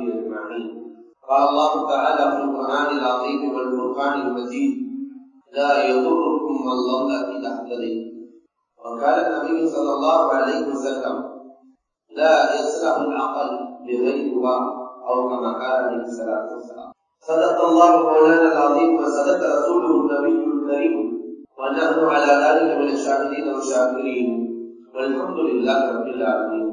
أجمعين قال الله تعالى في القرآن العظيم والفرقان المجيد لا يضركم من ضل إذا اهتديتم وقال النبي صلى الله عليه وسلم لا يصلح العقل بغير ورع أو كما قال عليه الصلاة والسلام صدق الله مولانا العظيم وصدق رسوله النبي الكريم ونحن على ذلك من الشاهدين والشاكرين والحمد لله رب العالمين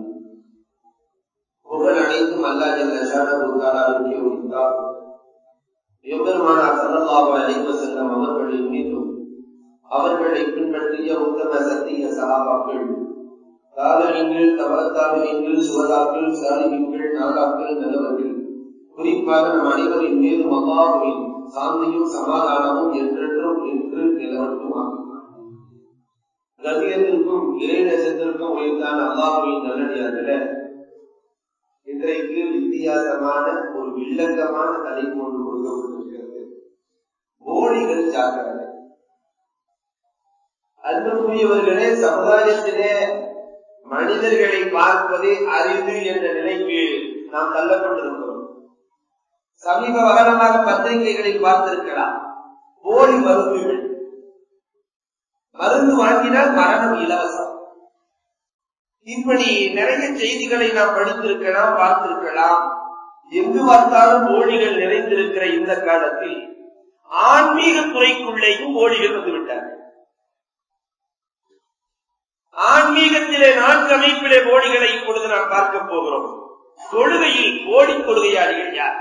புகழ் அனைத்தும் அல்லா ஜல்ல ஷானபுத்தாலாவுக்கே உரித்தார் எம்பெருமானார் சல்லல்லாஹு அலைஹி வஸல்லம் அவர்களின் மீதும் அவர்களை பின்பற்றிய உத்தம சத்திய சகாபாக்கள் தாவகங்கள் தவத்தாவகங்கள் சுவதாக்கள் சாலிகள் நாகாக்கள் நல்லவர்கள் குறிப்பாக நம் அனைவரின் மீதும் அல்லாஹுவின் சாந்தியும் சமாதானமும் என்றென்றும் என்று நிலவட்டுமாகும் கதியத்திற்கும் இறைநேசத்திற்கும் உயர்ந்தான அல்லாஹுவின் நல்லடியார்கள இன்றைக்கு வித்தியாசமான ஒரு வில்லங்கமான தலைப்பு ஒன்று கொடுக்கப்பட்டிருக்கிறது போலிகள் ஜாக்கிரதை அன்புக்குரியவர்களே சமுதாயத்திலே மனிதர்களை பார்ப்பதே அறிவு என்ற நிலைக்கு நாம் தள்ளப்பட்டிருக்கிறோம் சமீப காலமாக பத்திரிகைகளில் பார்த்திருக்கலாம் போலி மருந்துகள் மருந்து வாங்கினால் மரணம் இலவசம் இப்படி நிறைய செய்திகளை நாம் படித்திருக்கலாம் பார்த்திருக்கலாம் எங்கு பார்த்தாலும் போலிகள் நிறைந்திருக்கிற இந்த காலத்தில் ஆன்மீக துறைக்குள்ளேயும் போலிகள் வந்துவிட்டார்கள் ஆன்மீகத்திலே நான்கு அமைப்பிலே போலிகளை இப்பொழுது நாம் பார்க்க போகிறோம் தொழுகையில் போலி கொள்கையாளிகள் யார்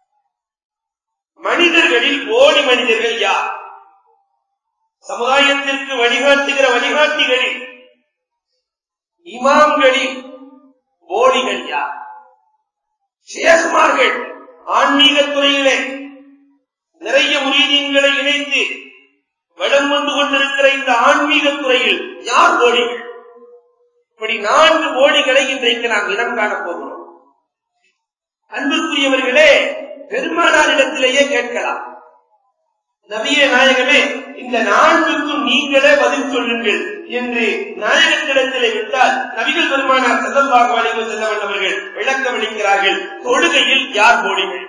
மனிதர்களில் போலி மனிதர்கள் யார் சமுதாயத்திற்கு வழிகாட்டுகிற வழிகாட்டிகளில் இமாம்களில் போலிகள் யார் சேகுமார்கள் ஆன்மீக துறையிலே நிறைய முறியீன்களை இணைத்து வளம் வந்து கொண்டிருக்கிற இந்த ஆன்மீக துறையில் யார் போலிகள் இப்படி நான்கு போலிகளை இன்றைக்கு நாம் இனம் காணப் போகிறோம் அன்புக்குரியவர்களே பெருமானாரிடத்திலேயே கேட்கலாம் நபியே நாயகமே இந்த நான்குக்கும் நீங்களே பதில் சொல்லுங்கள் என்று நாயகத்திடத்திலே விட்டால் நபிகள் பெருமானார் சதல்வாக வழிவு செல்ல வந்தவர்கள் விளக்கம் அளிக்கிறார்கள் தொழுகையில் யார் போலிகள்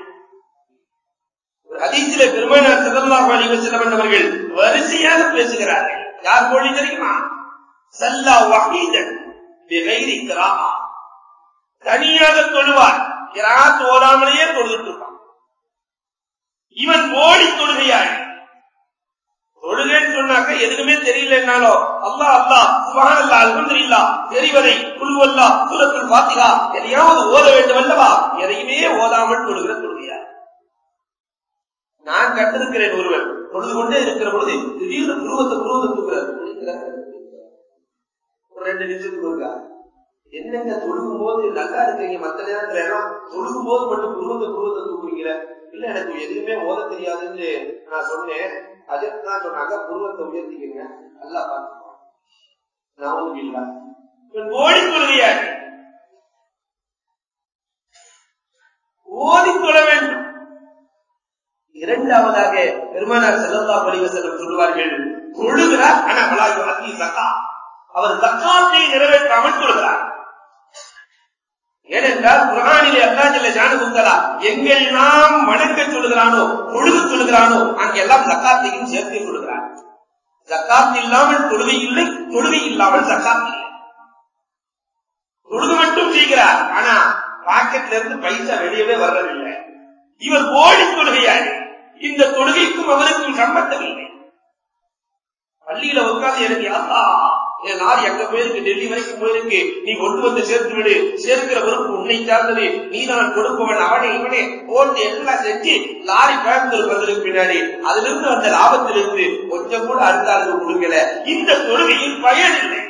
அதிசில பெருமானார் சதல்வாக வழிவு செல்ல வந்தவர்கள் வரிசையாக பேசுகிறார்கள் யார் போலி தெரியுமா சல்லா வஹீதன் பிகைரி கிராமா தனியாக தொழுவார் கிராத் ஓதாமலேயே தொழுதுட்டு இருப்பான் இவன் போலி தொழுகையாள் தொழுகைன்னு சொன்னாக்க எதுக்குமே தெரியலன்னாலோ அல்லா அல்லா சுபான் அல்லா அல்ஹம்துலில்லா தெரிவதை குழுவல்லா சூரத்துல் பாத்திகா எதையாவது ஓத வேண்டும் அல்லவா எதையுமே ஓதாமல் தொழுகிற தொழுகையாள் நான் கண்டிருக்கிறேன் ஒருவன் தொழுது கொண்டே இருக்கிற பொழுது திடீர்னு புருவத்தை புருவத்தை தூக்குறார் ஒரு ரெண்டு நிமிஷத்துக்கு இருக்கா என்னங்க தொழுகும் போது நல்லா இருக்கீங்க மத்த நேரத்துல எல்லாம் தொழுகும் போது மட்டும் புருவத்தை புருவத்தை தூக்குறீங்களே இல்ல எனக்கு எதுவுமே ஓத தெரியாதுன்னு நான் சொன்னேன் அதற்கு தான் சொன்னாங்க புருவத்தை உயர்த்திக்கங்க நல்லா பார்த்துக்கோ நான் ஒன்றும் இல்ல ஓடி தொழுகையாரு ஓதி தொழ வேண்டும் இரண்டாவதாக பெருமானார் செல்லல்லா பரிவசனம் சொல்லுவார்கள் தொழுகிறார் ஆனா வலாயு அத்தி சக்கா அவர் தக்காத்தை நிறைவேற்றாமல் தொழுகிறார் ஏனென்றால் குரானிலே அல்லா ஜல்ல ஜானகுந்தலா எங்கள் நாம் வணக்க சொல்லுகிறானோ தொழுது சொல்லுகிறானோ அங்கெல்லாம் ஜக்காத்தையும் சேர்த்து சொல்லுகிறார் ஜக்காத் இல்லாமல் தொழுகை இல்லை தொழுகை இல்லாமல் ஜக்காத் இல்லை தொழுது மட்டும் செய்கிறார் ஆனா பாக்கெட்ல இருந்து பைசா வெளியவே வர்றதில்லை இவர் ஓடி தொழுகையாரு இந்த தொழுகைக்கும் அவருக்கும் சம்பந்தம் இல்லை பள்ளியில உட்கார்ந்து எனக்கு யாரா என் லாரி எங்க போயிருக்கு டெல்லி வரைக்கும் போயிருக்கு நீ கொண்டு வந்து சேர்த்து விடு சேர்க்கிற பொறுப்பு உன்னை சார்ந்தது நீ நான் கொடுப்பவன் அவனை இவனே போட்டு எல்லாம் செஞ்சு லாரி கோயம்புத்தூர் வந்ததுக்கு பின்னாடி அதுல இருந்து வந்த லாபத்திலிருந்து கொஞ்சம் கூட அடுத்த ஆளுக்கு கொடுக்கல இந்த தொழுகையில் பயன் இல்லை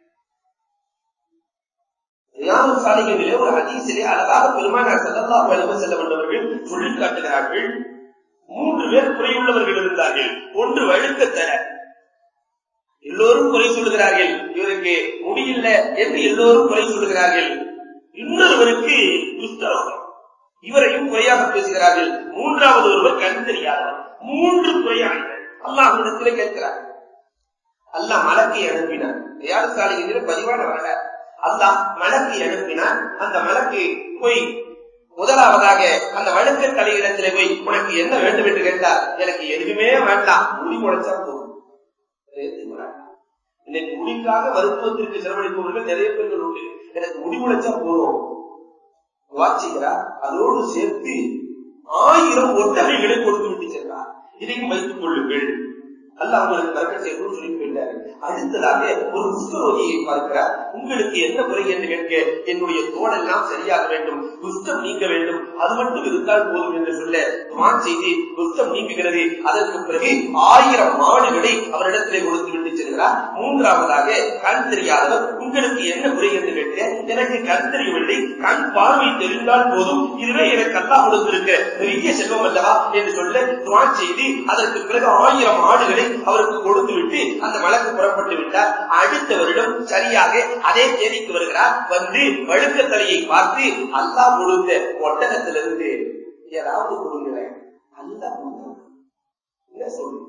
ரியாமு சாலிகளிலே ஒரு ஹதீஸிலே அழகாக பெருமானார் ஸல்லல்லாஹு அலைஹி வஸல்லம் என்பவர்கள் சொல்லி காட்டுகிறார்கள் மூன்று பேர் குறையுள்ளவர்கள் இருந்தார்கள் ஒன்று வழுக்கத்தர எல்லோரும் குறை சொல்லுகிறார்கள் இவருக்கு முடியல என்று எல்லோரும் குறை சொல்லுகிறார்கள் இன்னொருவருக்கு துஷ்டரோகம் இவரையும் குறையாக பேசுகிறார்கள் மூன்றாவது ஒருவர் கண் தெரியாதவர் மூன்று குறையாளர்கள் அல்லாஹ்விடத்திலே கேட்கிறார் அல்லாஹ் மலக்கை அனுப்பினார் யாரு சாலையில் பதிவான வரலாறு அல்லாஹ் மலக்கை அனுப்பினார் அந்த மலக்கு போய் முதலாவதாக அந்த வழுக்க தலையிடத்திலே போய் உனக்கு என்ன வேண்டும் என்று கேட்டால் எனக்கு எதுவுமே வேண்டாம் முடி முளைச்சா போதும் எதுவும் வேண்டாம். இன்னைக்கு முடிக்காக மருத்துவத்திற்கு செலவழிப்பவர்கள் நிறைய பேர்கள் உண்டு எனக்கு முடி முளைச்சா போதும் வாசிக்கிறார் அதோடு சேர்த்து ஆயிரம் ஒட்டகைகளை கொடுத்து விட்டு சென்றார் இதையும் வைத்துக் கொள்ளுங்கள் அல்ல அவங்களுக்கு கற்க செய்யணும்னு சொல்லி போயிட்டாரு அடுத்ததாக ஒரு குஷ்டரோகியை பார்க்கிறார் உங்களுக்கு என்ன குறை என்று கேட்க என்னுடைய தோடெல்லாம் சரியாக வேண்டும் குஷ்டம் நீங்க வேண்டும் அது மட்டும் இருந்தால் போதும் என்று சொல்ல துவான் செய்து குஷ்டம் நீங்குகிறது அதற்கு பிறகு ஆயிரம் மாடுகளை அவரிடத்திலே கொடுத்து விட்டு செல்கிறார் மூன்றாவதாக கண் தெரியாதவர் உங்களுக்கு என்ன குறை என்று கேட்க எனக்கு கண் தெரியவில்லை கண் பார்வை தெரிந்தால் போதும் இதுவே எனக்கு அல்லா கொடுத்திருக்க பெரிய செல்வம் அல்லவா என்று சொல்ல துவான் செய்து அதற்கு பிறகு ஆயிரம் ஆடுகளை அவருக்கு கொடுத்து விட்டு அந்த வழக்கு புறப்பட்டு விட்டார் அடுத்த வருடம் சரியாக அதே தேதிக்கு வருகிறார் வந்து வழுக்க தலையை பார்த்து அல்லா கொடுத்த ஒட்டகத்திலிருந்து ஏதாவது கொடுங்களேன் அல்லா கொடுங்க. என்ன சொல்லு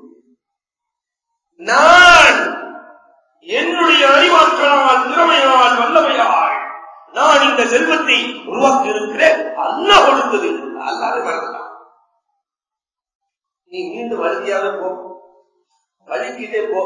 நான் என்னுடைய அறிவாற்றலால் திறமையால் வல்லமையால் நான் இந்த செல்வத்தை உருவாக்கி இருக்கிறேன் அல்லா கொடுத்தது அல்லாத மறந்தான் நீ மீண்டும் வழுதியாக போ வழுக்கிட்டே போ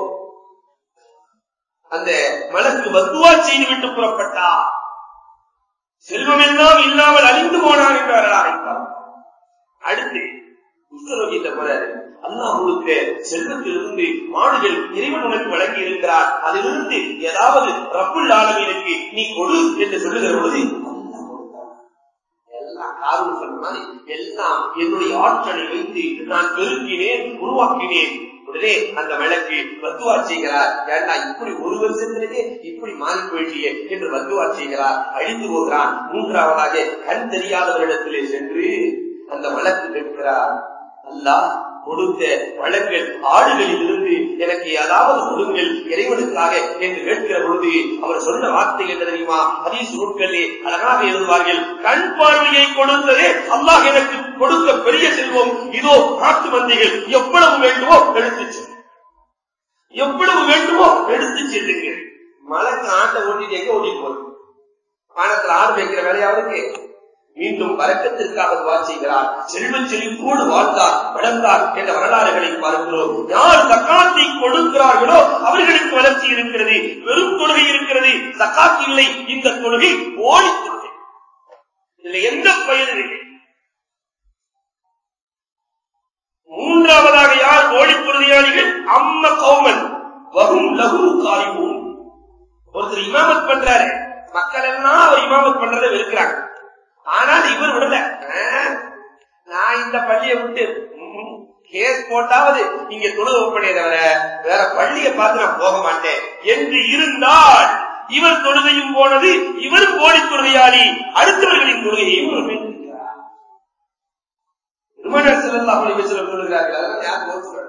அந்த மலக்கு வத்துவா செய்து விட்டு புறப்பட்டா செல்வம் எல்லாம் இல்லாமல் அழிந்து போனான் என்றார்கள் ஆரம்பித்தார் அடுத்து குஷ்டரோகிட்ட போறாரு அல்லாஹ் உங்களுக்கு செல்வத்திலிருந்து மாடுகள் இறைவன் உனக்கு வழங்கி இருக்கிறார் அதிலிருந்து ஏதாவது ரப்புல் ஆலமீனுக்கு நீ கொடு என்று சொல்லுகிற பொழுது அல்லாஹ் கொடுத்தார். எல்லாம் காரணம் சொன்ன மாதிரி எல்லாம் என்னுடைய ஆற்றலை வைத்து நான் பெருக்கினேன் உருவாக்கினேன் உடனே அந்த விளக்கு வத்துவா செய்கிறார் ஏண்டா இப்படி ஒரு வருஷத்திலேயே இப்படி மாறி போயிட்டியே என்று வத்துவா செய்கிறார் அழிந்து போகிறான் மூன்றாவதாக கண் தெரியாதவரிடத்திலே சென்று அந்த வழக்கு கேட்கிறார் அல்லாஹ் கொடுத்த வழக்கல் ஆடுகளில் இருந்து எனக்கு ஏதாவது கொடுங்கள் இறைவனுக்காக என்று கேட்கிற பொழுது அவர் சொன்ன வார்த்தை என்ன தெரியுமா ஹதீஸ் நூட்களே அழகாக எழுதுவார்கள் கண் பார்வையை கொடுத்ததே அல்லாஹ் எனக்கு கொடுத்த பெரிய செல்வம் இதோ காட்டு மந்தைகள் எவ்வளவு வேண்டுமோ எடுத்துச் செல் எவ்வளவு வேண்டுமோ எடுத்து செல்லுங்கள் மலைக்கு ஆட்டை ஓட்டிட்டு எங்க ஓட்டிட்டு போறது வானத்துல ஆடு வைக்கிற வேலையாவதுக்கு மீண்டும் வரக்கத்திற்காக துவா செய்கிறார் செல்வ செழிப்போடு வாழ்ந்தார் வளர்ந்தார் என்ற வரலாறுகளை பார்க்கிறோம் யார் சக்காத்தை கொடுக்கிறார்களோ அவர்களுக்கு வளர்ச்சி இருக்கிறது வெறும் தொழுகை இருக்கிறது சக்காத் இல்லை இந்த தொழுகை ஓடி தொழுகை இதுல எந்த பயனும் இல்லை மூன்றாவதாக யார் ஓடி தொழுகையாளிகள் அம்ம கௌமன் வகும் லகு காரிவும் ஒருத்தர் இமாமத் பண்றாரு மக்கள் எல்லாம் அவர் இமாமத் பண்றதை வெறுக்கிறாங்க ஆனால் இவர் விடல ஆஹ், நான் இந்த பள்ளியை விட்டு ம்ம், கேஸ் போட்டாவது இங்க தொழுக ஒப்பனையை தவிர வேற பள்ளியை பார்த்து நான் போக மாட்டேன் என்று இருந்தால் இவர் தொழுகையும் போனது இவரும் ஓடி தொழுகையாளி அடுத்தவர்களின் தொழுகையையும் இவர் மேற்கொள்கிறார். பெருமானார் ஸல்லல்லாஹு அலைஹி வஸல்லம் சொல்கிறார்கள் அதெல்லாம் யார் நோட் சொல்றாங்க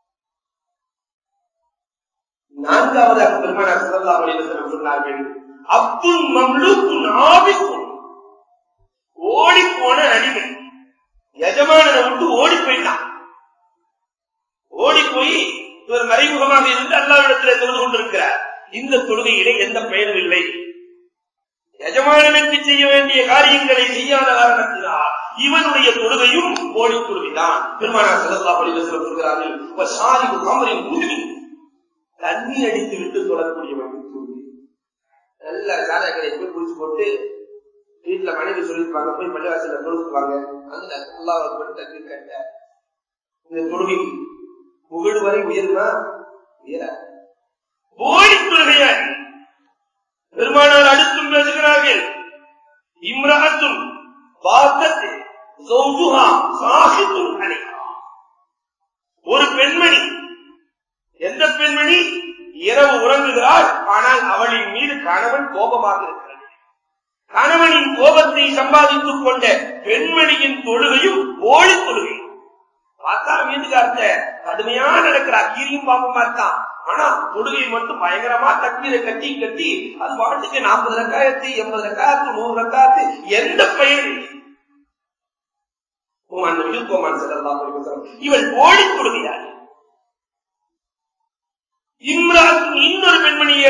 நான்காவதாக பெருமானார் ஸல்லல்லாஹு அலைஹி வஸல்லம் சொன்னார்கள் அப்துல் மம்லூக்குன் ஆபிக்குன் ஓடி போன அடிமை எஜமானனை விட்டு ஓடி போயிட்டான் ஓடி போய் இவர் மறைமுகமாக இருந்து அல்லாவிடத்தில் தொழுது கொண்டிருக்கிறார் இந்த தொழுகையிலே எந்த பயனும் இல்லை எஜமானனுக்கு செய்ய வேண்டிய காரியங்களை செய்யாத காரணத்தினால் இவனுடைய தொழுகையும் ஓடி தொழுகைதான் பெருமானார் ஸல்லல்லாஹு அலைஹி வஸல்லம் சொல்கிறார்கள் வசாரிபு கமரின் உதுவி தண்ணி அடித்து விட்டு தொடரக்கூடியவன் தொழுகை. நல்ல சாராய கடை போய் குடிச்சு போட்டு வீட்டுல மனைவி சொல்லிருப்பாங்க போய் பள்ளிவாசல தொழுத்துவாங்க அந்த அல்லாஹ் அக்பர் தக்பீர் கேட்ட இந்த தொழுகை முகடு வரை உயருமா உயர ஓடி தொழுகையாய் பெருமானார் அடுத்தும் பேசுகிறார்கள் இம்ராத்தும் பார்த்தத்து ஜௌஜுஹா சாஹித்துன் அலைஹா ஒரு பெண்மணி எந்த பெண்மணி இரவு உறங்குகிறாள் ஆனால் அவளின் மீது கணவன் கோபமாக இருக்கிறது கணவனின் கோபத்தை சம்பாதித்துக் கொண்ட பெண்மணியின் தொழுகையும் ஓடி தொழுகை பார்த்தா வீட்டுக்கார்த்த கடுமையா நடக்கிறா கீரியும் பாப்பமா இருக்கான் ஆனா தொழுகை மட்டும் பயங்கரமா தண்ணீரை கட்டி கட்டி அது பாட்டுக்கு நாற்பது ரக்காயத்து எண்பது ரக்காயத்து நூறு ரக்காயத்து எந்த பயனும் இல்லை கோமான் நபிகள் கோமான் செல்லலாம் இவள் ஓடி தொழுகிறாள் இம்ரான் இன்னொரு பெண்மணியை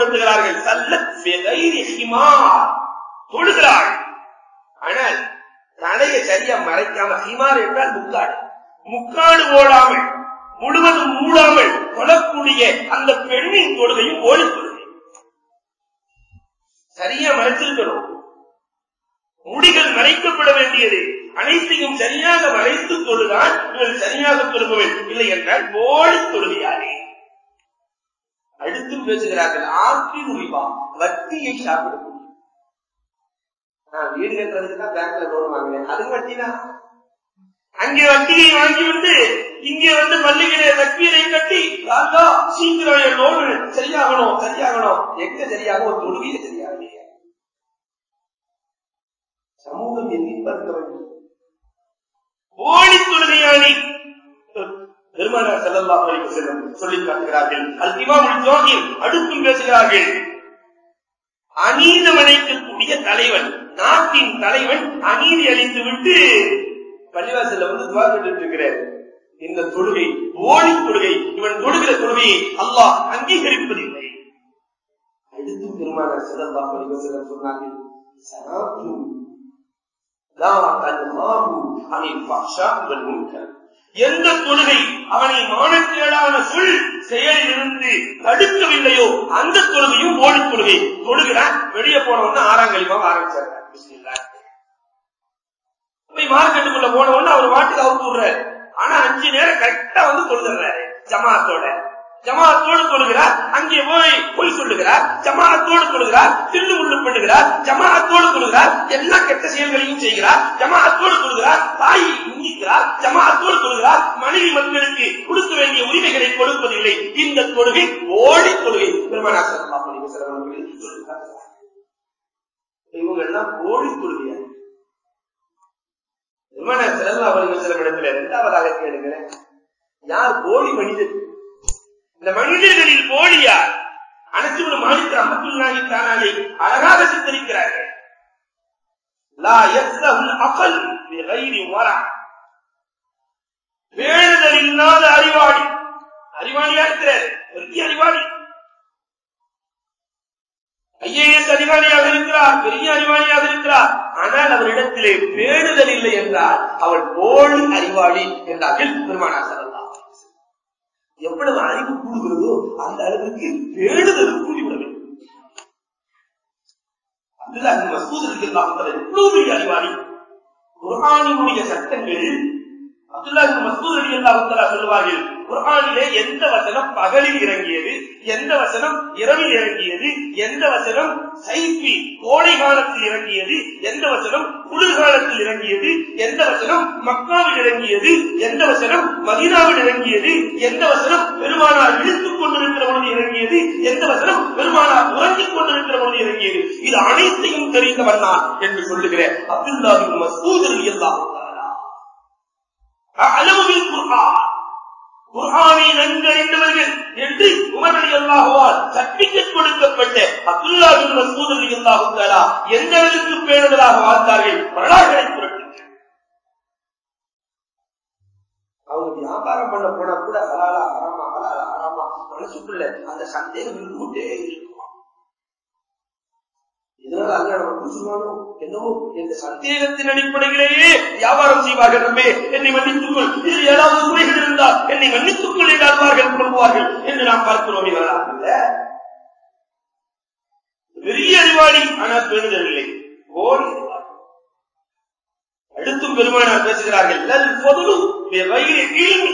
அறிமுகப்படுத்துகிறார்கள் சல்லத் பிகைரி ஹிமார் தொழுகிறாள் ஆனால் தலையை சரியா மறைக்காம ஹிமார் என்றால் முக்காடு முக்காடு ஓடாமல் முழுவதும் மூடாமல் கொலக்கூடிய அந்த பெண்ணின் தொழுகையும் ஓடி தொழுகை சரியா மறைச்சிருக்கணும் முடிகள் மறைக்கப்பட வேண்டியது அனைத்தையும் சரியாக மறைத்து தொழுதான் இவள் சரியாக தொழுபவள் இல்லை என்றால் ஓடி தொழுகையாரே அடுத்து பேசுகிறார்கள் ஆற்றி உரிவா வட்டியை சாப்பிட முடியும் நான் வீடு கட்டுறதுக்கு தான் பேங்க்ல லோன் வாங்கினேன் அது வட்டி தான் அங்கே வட்டியை வாங்கி வந்து இங்கே வந்து பள்ளிகளை தக்வீரை கட்டி யாருக்கா சீக்கிரம் என் லோன் சரியாகணும் சரியாகணும் எங்க சரியாகும் ஒரு தொழுகையே சரியாகலையே சமூகம் எதிர்பார்க்க வேண்டும் ஓடி தொழுகையானி பெருமானார் செல்லல்லா அலைஹி செல்லம் சொல்லி காட்டுகிறார்கள் அல் இமாமுல் ஜோஹி அடுத்தும் பேசுகிறார்கள் அநீதம் அழைக்கக்கூடிய தலைவன் நாட்டின் தலைவன் அநீதி அளித்து விட்டு பள்ளிவாசல்ல வந்து துவா கேட்டு இருக்கிறார் இந்த தொழுகை ஓடி தொழுகை இவன் தொழுகிற தொழுகையை அல்லாஹ் அங்கீகரிப்பதில்லை அடுத்து பெருமானார் செல்லல்லா அலைஹி செல்லம் சொன்னார்கள் சலாத்து லா தன்ஹாஹு அனில் ஃபஹ்ஷாஇ வல் முன்கர் எந்த தொழுகை அவனை மானக்கேடான சொல் செயலிலிருந்து தடுக்கவில்லையோ அந்த தொழுகையும் ஓடி தொழுகை தொழுகிறான் வெளியே போனவொன்னு ஆறாம் கழிவாக ஆரம்பிச்சாங்க போய் மார்க்கெட்டுக்குள்ள போனவொன்னு அவர் வாட்டுக்கு அவுத்து விடுறாரு ஆனா அஞ்சு நேரம் கரெக்டா வந்து தொழுதுறாரு ஜமாத்தோட ஜமாத்தோடு தொழுகிறார் அங்கே போய் பொய் சொல்லுகிறார் ஜமாத்தோடு தொழுகிறார் தில்லு முள்ளு பண்ணுகிறார் ஜமாத்தோடு தொழுகிறார் எல்லா கெட்ட செயல்களையும் செய்கிறார் ஜமாத்தோடு தொழுகிறார் தாயை நிந்திக்கிறார் ஜமாத்தோடு தொழுகிறார் மனைவி மக்களுக்கு கொடுக்க வேண்டிய உரிமைகளை கொடுப்பதில்லை இந்த தொழுகை ஓடி தொழுகை பெருமானா சொல்லுகிறார் இவங்க எல்லாம் ஓடி தொழுகையா பெருமானார் செல்லா அவர்கள் சில இடத்துல இரண்டாவதாக கேளுங்களேன் யார் போலி மனிதர் இந்த மனிதர்களில் போலியார் அனைத்து மாணிக்க அமத்துல்லாஹி தானாலை அழகாக சித்தரிக்கிறார்கள் லா யஸ்லஹுல் அகல் பிகைரி வரா வேண்டுதல் இல்லாத அறிவாளி அறிவாளியா இருக்கிறார் பெரிய அறிவாளி ஐஏஎஸ் அதிகாரியாக இருக்கிறார் பெரிய அறிவாளியாக இருக்கிறார் ஆனால் அவரிடத்திலே பேணுதல் இல்லை என்றால் அவள் போலி அறிவாளி என்றார்கள் பெருமானார் செல்லலாம் எவ்வளவு அறிவு கூடுகிறதோ அந்த அளவுக்கு பேணுதல் கூடிவிட வேண்டும் அதுதான் மசூத் இருக்கலாம் எவ்வளவு பெரிய அறிவாளி குர்ஆனினுடைய சட்டங்கள் அப்துல்லா மசூத் அலி அல்லாஹ் சொல்லுவார்கள் குர்ஆனிலே எந்த வசனம் பகலில் இறங்கியது எந்த வசனம் இரவில் இறங்கியது எந்த வசனம் சைப்பி கோடை காலத்தில் இறங்கியது எந்த வசனம் குளிர்காலத்தில் இறங்கியது எந்த வசனம் மக்காவில் இறங்கியது எந்த வசனம் மதீனாவில் இறங்கியது எந்த வசனம் பெருமானார் இழுத்துக் கொண்டிருக்கிற பொழுது இறங்கியது எந்த வசனம் பெருமானார் உறங்கிக் கொண்டிருக்கிற பொழுது இறங்கியது இது அனைத்தையும் தெரிந்தவன் நான் என்று சொல்லுகிறேன் அப்துல்லாவின் மசூத் அலி அல்லாஹ் அளவுவில் குர்ஆன் குர்ஆனை நன்கு அறிந்தவர்கள் என்று உமர் அலி அல்லாஹுவால் சர்டிபிகேட் கொடுக்கப்பட்ட அப்துல்லா பின் மசூத் அலி அல்லாஹு தஆலா எந்த அளவுக்கு பேணுதலாக வாழ்ந்தார்கள் வரலாறுகளை புரட்டுங்கள் அவங்க வியாபாரம் பண்ண போனா கூட ஹலாலா ஹராமா ஹலாலா ஹராமா மனசுக்குள்ள அந்த சந்தேகம் இருந்துட்டே இருக்கும் இதனால அல்ல நம்ம புரிஞ்சுக்கணும் என்னவோ இந்த சந்தேகத்தின் அடிப்படையிலேயே வியாபாரம் செய்வார்கள் நம்மே என்னை மன்னித்துக்கொள் இதில் ஏதாவது குறைகள் இருந்தால் என்னை மன்னித்துக்கொள் என்றார்கள் புலம்புவார்கள் என்று நாம் பார்க்கிறோம் இவர்களாக பெரிய அறிவாளி ஆனால் பெறுதவில்லை ஓடி அடுத்தும் பெருமானார் பேசுகிறார்கள் லல் பொதுலு வயிறு கீழ்மி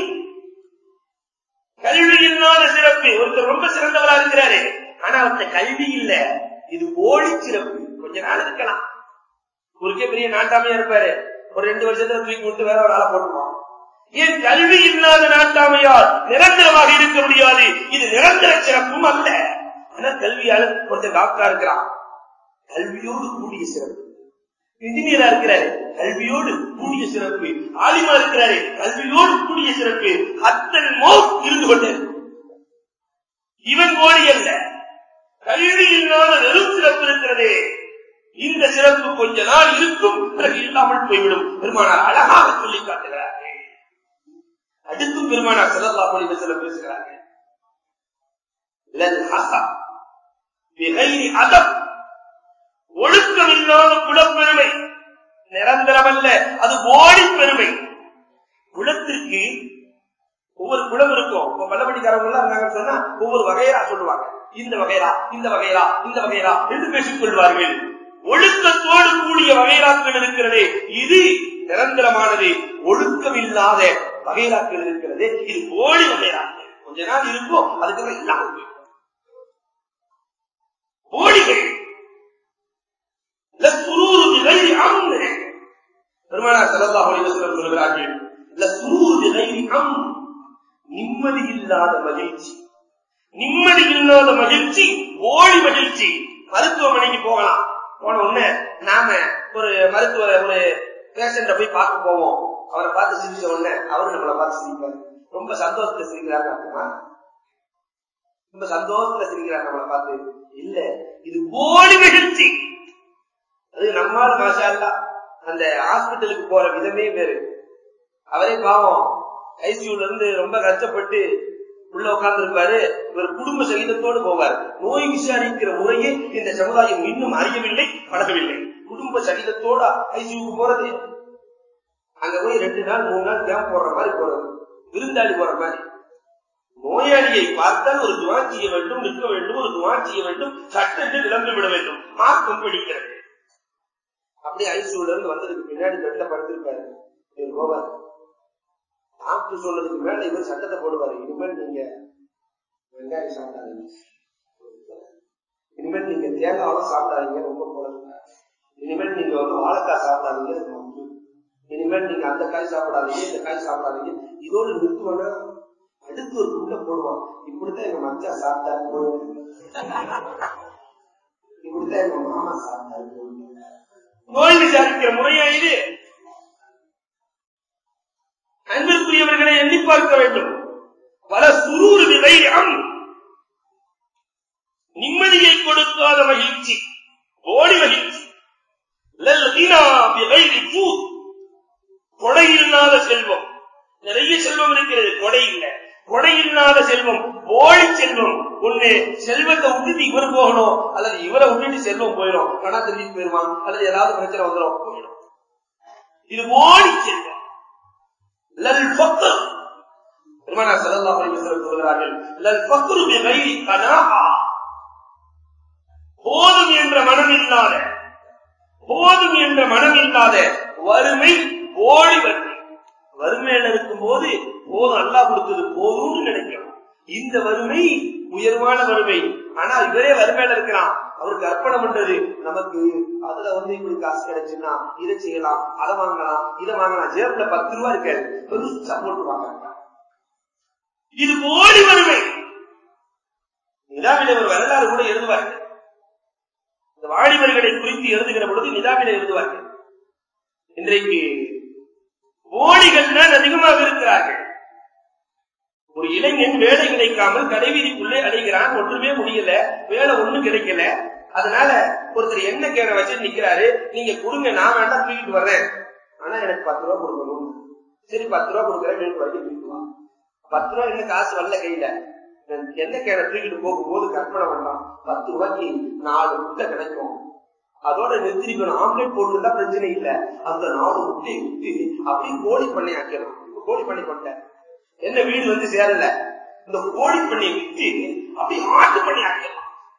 கல்வி இல்லாத சிறப்பு ஒருத்தர் ரொம்ப சிறந்தவரா இருக்கிறாரு ஆனா அவர்கிட்ட கல்வி இல்ல இது போலி சிறப்பு கொஞ்ச நாள் இருக்கலாம் ஒருக்கே பெரிய நாட்டாமையா இருப்பாரு ஒரு ரெண்டு வருஷத்துல தூக்கி விட்டு வேற ஒரு ஆளை போட்டுருவான் ஏன் கல்வி இல்லாத நாட்டாமையால் நிரந்தரமாக இருக்க முடியாது இது நிரந்தர சிறப்பும் அல்ல ஆனா கல்வியால கொஞ்சம் டாக்டரா இருக்கிறான் கல்வியோடு கூடிய சிறப்பு இன்ஜினியரா இருக்கிறாரு கல்வியோடு கூடிய சிறப்பு ஆலிமா இருக்கிறாரு கல்வியோடு கூடிய சிறப்பு அத்தன் மோ இருந்து கொண்டே இவன் ஓடி அல்ல கல்வி இல்லாத வெறும் சிறப்பு இருக்கிறதே இந்த சிறப்பு கொஞ்ச நாள் இருக்கும் பிறகு இல்லாமல் போய்விடும் பெருமானார் அழகாக சொல்லி காட்டுகிறார்கள் அடுத்தும் பெருமானார் செல்லல்லா பொழிவு சில பேசுகிறார்கள் ஒழுக்கம் இல்லாத குலப்பெருமை நிரந்தரமல்ல அது ஓடி பெருமை குலத்திற்கு ஒவ்வொரு குலம் இருக்கும் இப்ப பல்லப்படிக்காரங்க எல்லாம் இருந்தாங்கன்னு சொன்னா ஒவ்வொரு வகையரா சொல்லுவாங்க இந்த வகையரா இந்த வகையரா இந்த வகையரா என்று பேசிக் கொள்வார்கள் ஒழுக்கத்தோடு கூடிய வகைராக்கள் இருக்கிறதே இது நிரந்தரமானது ஒழுக்கம் இல்லாத வகைராக்கள் இருக்கிறதே இது ஓடி வகைராக்கள் கொஞ்ச நாள் இருக்கும் அதுக்கப்புறம் இல்லாம போயிடும். ஓடிகள் லஸ்ரூரு பிகைரி அம்ன். பெருமானார் ஸல்லல்லாஹு அலைஹி வஸல்லம் சொல்கிறார்கள் லஸ்ரூரு பிகைரி அம்ன். நிம்மதி இல்லாத மகிழ்ச்சி நிம்மதி இல்லாத மகிழ்ச்சி ஓடி மகிழ்ச்சி மருத்துவமனைக்கு போகலாம் போன உடனே நாம ஒரு மருத்துவரை ஒரு பேஷண்ட போய் பார்க்க போவோம் அவரை பார்த்து சிரிச்ச உடனே அவரு நம்மளை பார்த்து சிரிப்பாரு ரொம்ப சந்தோஷத்துல சிரிக்கிறாரு அர்த்தமா ரொம்ப சந்தோஷத்துல சிரிக்கிறார் நம்மளை பார்த்து இல்ல இது ஓடி மகிழ்ச்சி அது நம்மால் மாஷா அல்லாஹ் அந்த ஹாஸ்பிட்டலுக்கு போற விதமே வேறு அவரே பாவம் ஐசியூல இருந்து ரொம்ப கஷ்டப்பட்டு உள்ள உட்கார்ந்து இருப்பாரு இவர் குடும்ப சகிதத்தோடு போவார் நோய் விசாரிக்கிற முறையே இந்த சமுதாயம் இன்னும் அறியவில்லை பழகவில்லை குடும்ப சகிதத்தோட ஐசியூக்கு போறது அங்க போய் ரெண்டு நாள் மூணு நாள் கேம்ப் போடுற மாதிரி போறது விருந்தாளி போற மாதிரி நோயாளியை பார்த்தால் ஒரு துவா செய்ய வேண்டும் நிற்க வேண்டும் ஒரு துவா செய்ய வேண்டும் சட்டத்தை விளந்து விட வேண்டும் மார்க்கம் பிடிக்கிறது அப்படியே ஐசியூல இருந்து வந்ததுக்கு பின்னாடி பெட்ல படுத்திருப்பாரு இவர் போவார் டாக்டர் சொன்னதுக்கு மேல இவர் சட்டத்தை போடுவாரு இனிமேல் நீங்க வெங்காயம் சாப்பிடாதீங்க இனிமேல் நீங்க தேங்காவும் சாப்பிடாதீங்க ரொம்ப குழந்தை இனிமேல் நீங்க வந்து வாழைக்காய் சாப்பிடாதீங்க அது மப்பு. இனிமேல் நீங்க அந்த காய் சாப்பிடாதீங்க இந்த காய் சாப்பிடாதீங்க இதோடு நிறுத்துவேன்னா அடுத்து ஒரு உள்ள போடுவான் இப்படித்தான் எங்க மச்சா சாப்பிட்டாரு போடுவாங்க. இப்படித்தான் எங்க மாமா சாப்பிட்டாரு போடுவாங்க. நோய் விசாரிக்கிற முறையா இது அன்பிற்குரியவர்களை எண்ணி பார்க்க வேண்டும் பல சுரூறு நிலை அம் நிம்மதியை கொடுக்காத மகிழ்ச்சி ஓடி மகிழ்ச்சி லல் கினா பிகைரி ஜூத். கொடை இல்லாத செல்வம் நிறைய செல்வம் இருக்கிறது கொடை இல்ல கொடை இல்லாத செல்வம் ஓடி செல்வம் ஒண்ணு செல்வத்தை விட்டுட்டு இவர் போகணும் அல்லது இவரை விட்டுட்டு செல்வம் போயிடும் பணா திரும்பி போயிருவான் அல்லது ஏதாவது பிரச்சனை வந்துடும் போயிடும் இது ஓடி செல்வம் லல் ஃபக்ர் பெருமானார் ஸல்லல்லாஹு அலைஹி வஸல்லம் சொல்கிறார்கள் லல் ஃபக்ரு பிகைரி கனாஆ போதும் என்ற மனம் இல்லாத போதும் என்ற மனம் இல்லாத வறுமை ஓடி வறுமை வறுமையில இருக்கும் போது போதும் அல்லாஹ் கொடுத்தது போதும்னு நினைக்கிறோம் இந்த வறுமை உயர்வான வறுமை ஆனா இவரே வறுமையில இருக்கிறான் அவருக்கு அர்ப்பணம் பண்றது நமக்கு அதுல வந்து இப்படி காசு கிடைச்சுன்னா இதை செய்யலாம் அதை வாங்கலாம் இதை வாங்கலாம் ஜேப்ல பத்து ரூபா இருக்காது பெருசா போட்டு வாங்க இது ஓடி வறுமை நிலாவிலே ஒரு வரலாறு கூட எழுதுவார்கள் இந்த வாலிபர்களை குறித்து எழுதுகிற பொழுது நிலாவிலே எழுதுவார்கள் இன்றைக்கு ஓடிகள் தான் அதிகமாக இருக்கிறார்கள் ஒரு இளைஞன் வேலை கிடைக்காமல் கடைவீதிக்குள்ளே அடைகிறான் ஒன்றுமே முடியல வேலை ஒண்ணும் கிடைக்கல அதனால ஒருத்தர் என்ன கேட வச்சு நிக்கிறாரு நீங்க கொடுங்க நான் வேண்டாம் தூக்கிட்டு வர்றேன் ஆனா எனக்கு பத்து ரூபா கொடுக்கணும் சரி பத்து ரூபா கொடுக்குறேன் வீட்டு வரைக்கும் தூக்கிட்டு வா பத்து ரூபா என்ன காசு வரல கையில என்ன கேட தூக்கிட்டு போகும்போது கற்பனை பண்ணலாம் பத்து ரூபாய்க்கு நாலு முட்டை கிடைக்கும் அதோட நிறுத்திக்கணும் ஆம்லெட் போட்டுருந்தா பிரச்சனை இல்ல அந்த நாலு முட்டையை விட்டு அப்படியே கோழி பண்ணை ஆக்கிடலாம் இப்ப கோழி பண்ணை பண்ணிட்டேன் என்ன வீடு வந்து சேரல இந்த கோழி பண்ணையை விட்டு அப்படியே ஆட்டு பண்ணை ஆக்கிடலாம்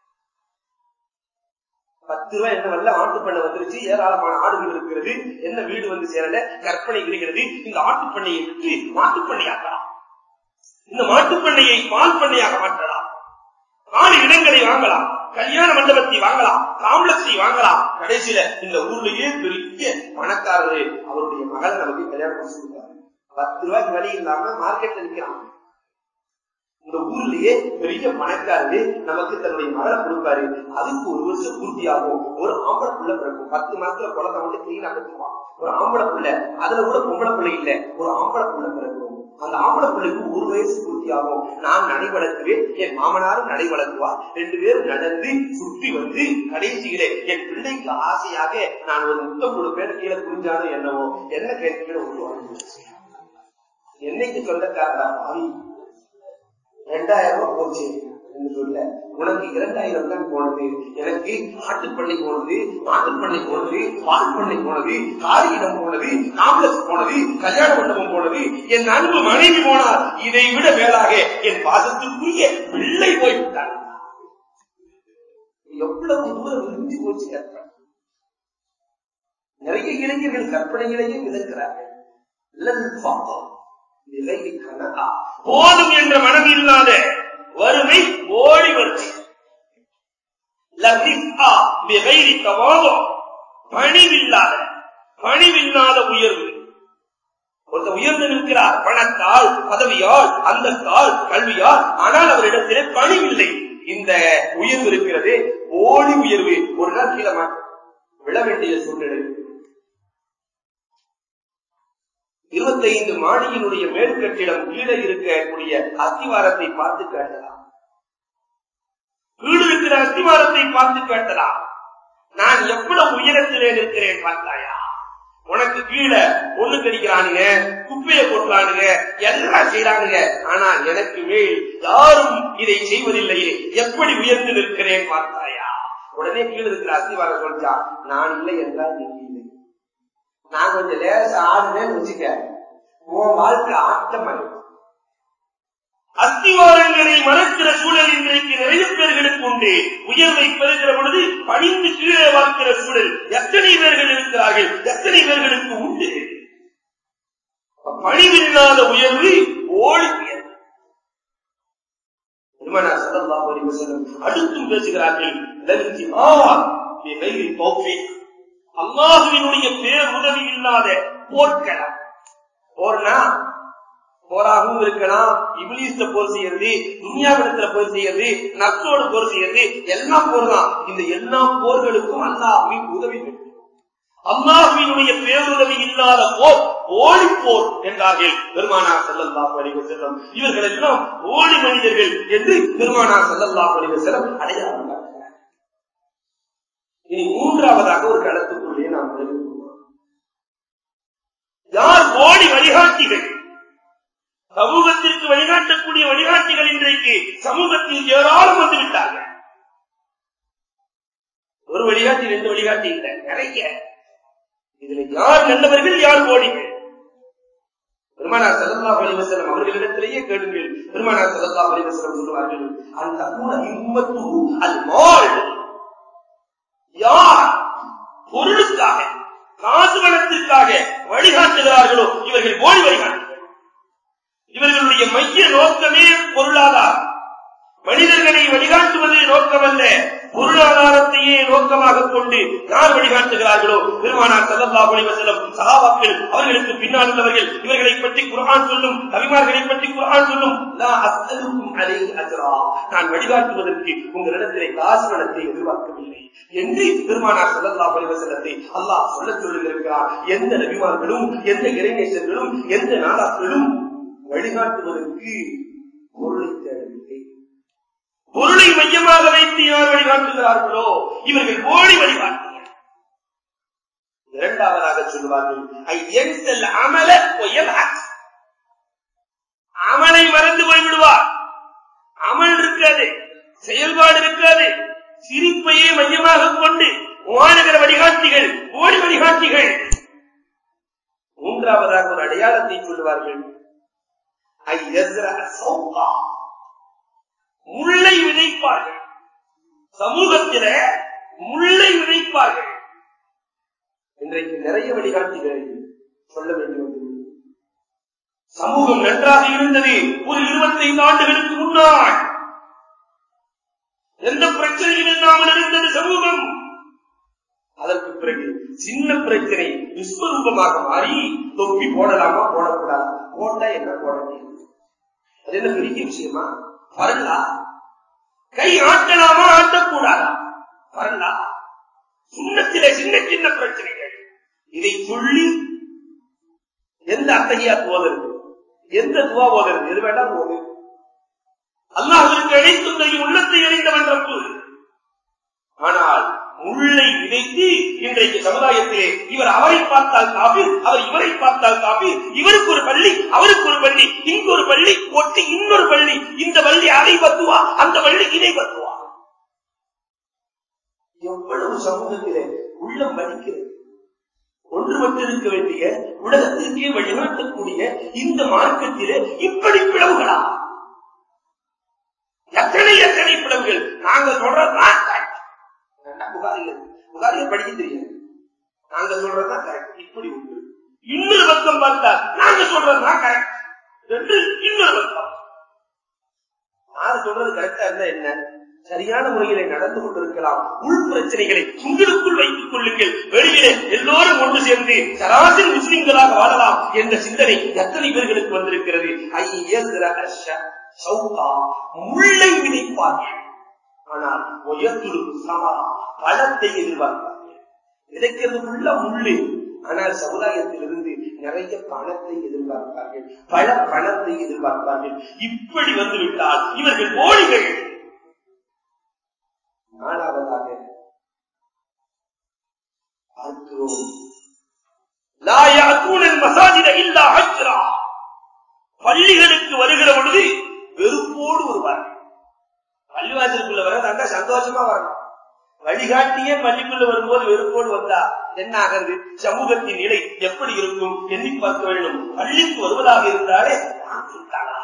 பத்து ரூபாய் என்ன வரல ஆட்டு பண்ணை வந்துருச்சு ஏராளமான ஆடுகள் இருக்கிறது என்ன வீடு வந்து சேரல கற்பனை இருக்கிறது இந்த ஆட்டு பண்ணையை விட்டு மாட்டு பண்ணையாக்கலாம் இந்த மாட்டு பண்ணையை பால் பண்ணையாக மாற்றலாம் நாலு இடங்களை வாங்கலாம் கல்யாண மண்டபத்தை வாங்கலாம் காம்ப்ளெக்ஸை வாங்கலாம் கடைசியில இந்த ஊர்லயே பெரிய பணக்காரரு அவருடைய மகளை நமக்கு கல்யாணம் பண்ணி கொடுத்தாரு பத்து ரூபாய்க்கு வழி இல்லாம மார்க்கெட்ல நிக்கிறான் இந்த ஊர்லயே பெரிய பணக்காரரு நமக்கு தன்னுடைய மகளை கொடுப்பாரு அதுக்கு ஒரு வருஷம் பூர்த்தி ஆகும் ஒரு ஆம்பளை புள்ள பிறக்கும் பத்து மாசத்துல குழந்தை வந்து கிளீனா கத்துவான் ஒரு ஆம்பளை புள்ள அதுல கூட பொம்பளை பிள்ளை இல்ல ஒரு ஆம்பளை புள்ள பிறக்கும் அந்த ஆம்பளை பிள்ளைக்கு ஒரு வயசு பூர்த்தி ஆகும் நான் நடை வளர்க்குவேன் என் மாமனாரும் நடை வளர்க்குவார் ரெண்டு பேரும் நடந்து சுற்றி வந்து கடைசியிலே என் பிள்ளைக்கு ஆசையாக நான் ஒரு முத்தம் கொடுப்பேன் கீழே புரிஞ்சாலும் என்னவோ என்ன கேட்கல விட்டுவாங்க என்னைக்கு சொந்தக்காரடா பாவி ரெண்டாயிரம் ரூபாய் போச்சு என்று சொல்ல உனக்கு இரண்டாயிரம் தான் போனது எனக்கு ஆட்டுப்பண்ணை போனது மாட்டுப்பண்ணை போனது பால் பண்ணை போனது காரியிடம் போனது காம்ப்ளெக்ஸ் போனது கல்யாண மண்டபம் போனது என் அன்பு மனைவி போனார் இதை விட மேலாக என் பாசத்துக்குரிய பிள்ளை போய்விட்டார் எவ்வளவு தூரம் விரிஞ்சு போச்சு கற்பனை நிறைய இளைஞர்கள் கற்பனைகளையே விதக்கிறார்கள் போதும் என்ற மனம் இல்லாத வறுமை ஓடி வறுமை பணிவில்லாத பணிவில்லாத உயர்வு ஒருத்தர் உயர்ந்து நிற்கிறார் பணத்தால் பதவியால் அந்தத்தால் கல்வியால் ஆனால் அவரிடத்திலே பணிவில்லை இந்த உயர்வு இருக்கிறது ஓடி உயர்வு ஒரு நாள் கீழே விழ வேண்டிய சூழ்நிலை இருபத்தைந்து மாடியினுடைய மேற்கட்டிடம் கீழே இருக்கக்கூடிய அஸ்திவாரத்தை பார்த்து கேட்டலாம் கீழே இருக்கிற அஸ்திவாரத்தை பார்த்து கேட்டலாம் நான் எவ்வளவு உயரத்திலே இருக்கிறேன் பார்த்தாயா உனக்கு கீழே பொண்ணு கடிக்கிறானுங்க குப்பையை கொட்டுறானுங்க எல்லாம் செய்யறானுங்க ஆனால் எனக்கு மேல் யாரும் இதை செய்வதில்லையே எப்படி உயர்ந்து நிற்கிறேன் பார்த்தாயா உடனே கீழே இருக்கிற அஸ்திவாரம் சொல்லிட்டா நான் இல்லை என்றால் நீங்க இல்லை நான் கொஞ்சம் லேச ஆடுனேன்னு வச்சுக்க உன் வாழ்க்கை ஆட்டம் அஸ்திவாரங்களை மறக்கிற சூழல் இன்றைக்கு நிறைய பேர்களுக்கு உண்டு உயர்வை பெறுகிற பொழுது பணிந்து கீழே வாழ்க்கிற சூழல் எத்தனை பேர்கள் இருக்கிறார்கள் எத்தனை பேர்களுக்கு உண்டு பணிவில்லாத உயர்வு ஓடி உயர்வு பெருமானார் ஸல்லல்லாஹு அலைஹி வஸல்லம் அடுத்தும் பேசுகிறார்கள் லல்ஜி ஆ பிகைரி தௌஃபீக் அல்லாஹுவினுடைய பேருதவி இல்லாத போர்க்களம் போர்னா போராகவும் இருக்கலாம் இபிலிஸ்ட போர் செய்யறது துன்யாவிடத்துல போர் செய்யறது நத்தோடு போர் செய்யறது எல்லாம் போர் தான் இந்த எல்லா போர்களுக்கும் அல்லாஹுவின் உதவி வேண்டும் அல்லாஹுவினுடைய பேருதவி இல்லாத போர் ஓடி போர் என்றார்கள் பெருமானார் செல்லல்லாஹு அலைஹி வஸல்லம் இவர்கள் எல்லாம் ஓடி மனிதர்கள் என்று பெருமானார் செல்லல்லாஹு அலைஹி வஸல்லம் அடையாளம் காட்டுகிறார் இனி மூன்றாவதாக ஒரு களத்துக்குள்ளே நாம் நெருங்குவோம் யார் ஓடி வழிகாட்டிகள் சமூகத்திற்கு வழிகாட்டக்கூடிய வழிகாட்டிகள் இன்றைக்கு சமூகத்தில் ஏராளம் வந்து விட்டார்கள் ஒரு வழிகாட்டி ரெண்டு வழிகாட்டி இல்லை நிறைய இதுல யார் நல்லவர்கள் யார் ஓடிகள் பெருமானார் சல்லல்லாஹு அலைஹி வஸல்லம் அவர்களிடத்திலேயே கேளுங்கள் பெருமானார் சல்லல்லாஹு அலைஹி வஸல்லம் சொல்லுவார்கள் அந்த கூட இம்மத்து அல் மால் யார் பொருளுக்காக காசு பணத்திற்காக வழிகாட்டுகிறார்களோ இவர்கள் ஓடி வழிகாட்டுகிறார்கள் இவர்களுடைய மைய நோக்கமே பொருளாதாரம் மனிதர்களை வழிகாட்டுவது நோக்கமல்ல பொருளாதாரத்தையே நோக்கமாக கொண்டு யார் வழிகாட்டுகிறார்களோ பெருமானார் சல்லல்லாஹு அலைஹி வஸல்லம் சஹாபாக்கள் அவர்களுக்கு பின்னால் உள்ளவர்கள் இவர்களை பற்றி குர்ஆன் சொல்லும் கவிமார்களை பற்றி குர்ஆன் சொல்லும் லா அஸ்அலுக்கும் அலைஹி அஜ்ரா நான் வழிகாட்டுவதற்கு உங்களிடத்திலே காசு பணத்தை எதிர்பார்க்கவில்லை என்று பெருமானார் சல்லல்லாஹு அலைஹி வஸல்லத்தை அல்லாஹ் சொல்லச் சொல்லுகிறார் எந்த நபிமார்களும் எந்த இறைநேசர்களும் எந்த நாதாக்களும் வழிகாட்டுவதற்கு பொருளை தேடவில்லை பொருளை மையமாக வைத்து யார் வழிகாட்டுகிறார்களோ இவர்கள் ஓடி வழிகாட்டுகிறார் இரண்டாவதாக சொல்வார்கள் ஐ என்சல் அமல பொய்யலாக் அமலை மறந்து போய்விடுவார் அமல் இருக்காது செயல்பாடு இருக்காது சிரிப்பையே மையமாக கொண்டு வாழுகிற வழிகாட்டிகள் ஓடி வழிகாட்டிகள் மூன்றாவதாக ஒரு அடையாளத்தை சொல்லுவார்கள் ஐ எஸ்ரா சௌகா முள்ளை விதைப்பார்கள் சமூகத்தில முள்ளை விதைப்பார்கள் இன்றைக்கு நிறைய வழிகாட்டிகளை சொல்ல வேண்டிய சமூகம் நன்றாக இருந்தது ஒரு இருபத்தைந்து ஆண்டுகளுக்கு முன்னால் எந்த பிரச்சனையும் இல்லாமல் இருந்தது சமூகம் அதற்கு பிறகு சின்ன பிரச்சனை விஸ்வரூபமாக மாறி தொப்பி போடலாமா போடக்கூடாதா போட்டா என்ன போட முடியாது அது என்ன பெரிய விஷயமா வரலா கை ஆட்டலாமா ஆட்டக்கூடாதா வரலா சுண்ணத்திலே சின்ன சின்ன பிரச்சனைகள் இதை சொல்லி எந்த அத்தகையா போதற்கு எந்த துவா போதற்கு எது வேண்டாம் போது அல்லாஹிற்கு அழைத்துடைய உள்ளத்தை அறிந்தவன் ரப்பு ஆனால் முள்ளை விதைத்து இன்றைக்கு சமுதாயத்திலே இவர் அவரை பார்த்தால் காபீர் அவர் இவரை பார்த்தால் காபீர் இவருக்கு ஒரு பள்ளி அவருக்கு ஒரு பள்ளி இங்கு ஒரு பள்ளி ஒட்டி இன்னொரு பள்ளி இந்த பள்ளி அதை பத்துவா அந்த பள்ளி இதை பத்துவா எவ்வளவு சமூகத்திலே உள்ளம் வலிக்கிறது ஒன்றுபட்டிருக்க வேண்டிய உலகத்திற்கே வழிகாட்டக்கூடிய இந்த மார்க்கத்திலே இப்படி பிளவுகளா எத்தனை எத்தனை பிளவுகள் நாங்க சொல்றதுதான் correct. வேண்டாம், புகாரிகள் புகாரிகள் படிக்க தெரியாது நாங்க சொல்றதுதான் கரெக்ட் இப்படி உண்டு இன்னொரு பக்கம் பார்த்தா நாங்க சொல்றதுதான் கரெக்ட் என்று இன்னொரு பக்கம் யாரு சொல்றது கரெக்டா இருந்தா என்ன சரியான முறையிலே நடந்து கொண்டிருக்கலாம் உள் பிரச்சனைகளை உங்களுக்குள் வைத்துக் கொள்ளுங்கள் வெளியிலே எல்லோரும் ஒன்று சேர்ந்து சராசரி முஸ்லிம்களாக வாழலாம் என்ற சிந்தனை எத்தனை பேர்களுக்கு வந்திருக்கிறது ஐயஸ்ர அஷ சௌகா முள்ளை விதைப்பார்கள் ஆனால் உயர்த்துரு சமரா பழத்தை எதிர்பார்ப்பார்கள் விதைக்கிறது உள்ள முள்ளு ஆனால் சமுதாயத்திலிருந்து நிறைய பணத்தை எதிர்பார்ப்பார்கள் பல பணத்தை எதிர்பார்ப்பார்கள் இப்படி வந்துவிட்டால் இவர்கள் கோழிகள் நாலாவதாக பார்க்கிறோம் லா யாக்கூனல் மசாஜித இல்லா ஹஜ்ரா பள்ளிகளுக்கு வருகிற பொழுது வெறுப்போடு வருவார்கள் பள்ளிவாசலுக்குள்ள வர சந்தோஷமா வரணும் வழிகாட்டியே பள்ளிக்குள்ள வரும்போது வெறுப்போடு வந்தா என்ன ஆகிறது சமூகத்தின் நிலை எப்படி இருக்கும் எண்ணி பார்க்க வேண்டும் பள்ளிக்கு வருவதாக இருந்தாலே நான் சொல்லிட்டாங்களா?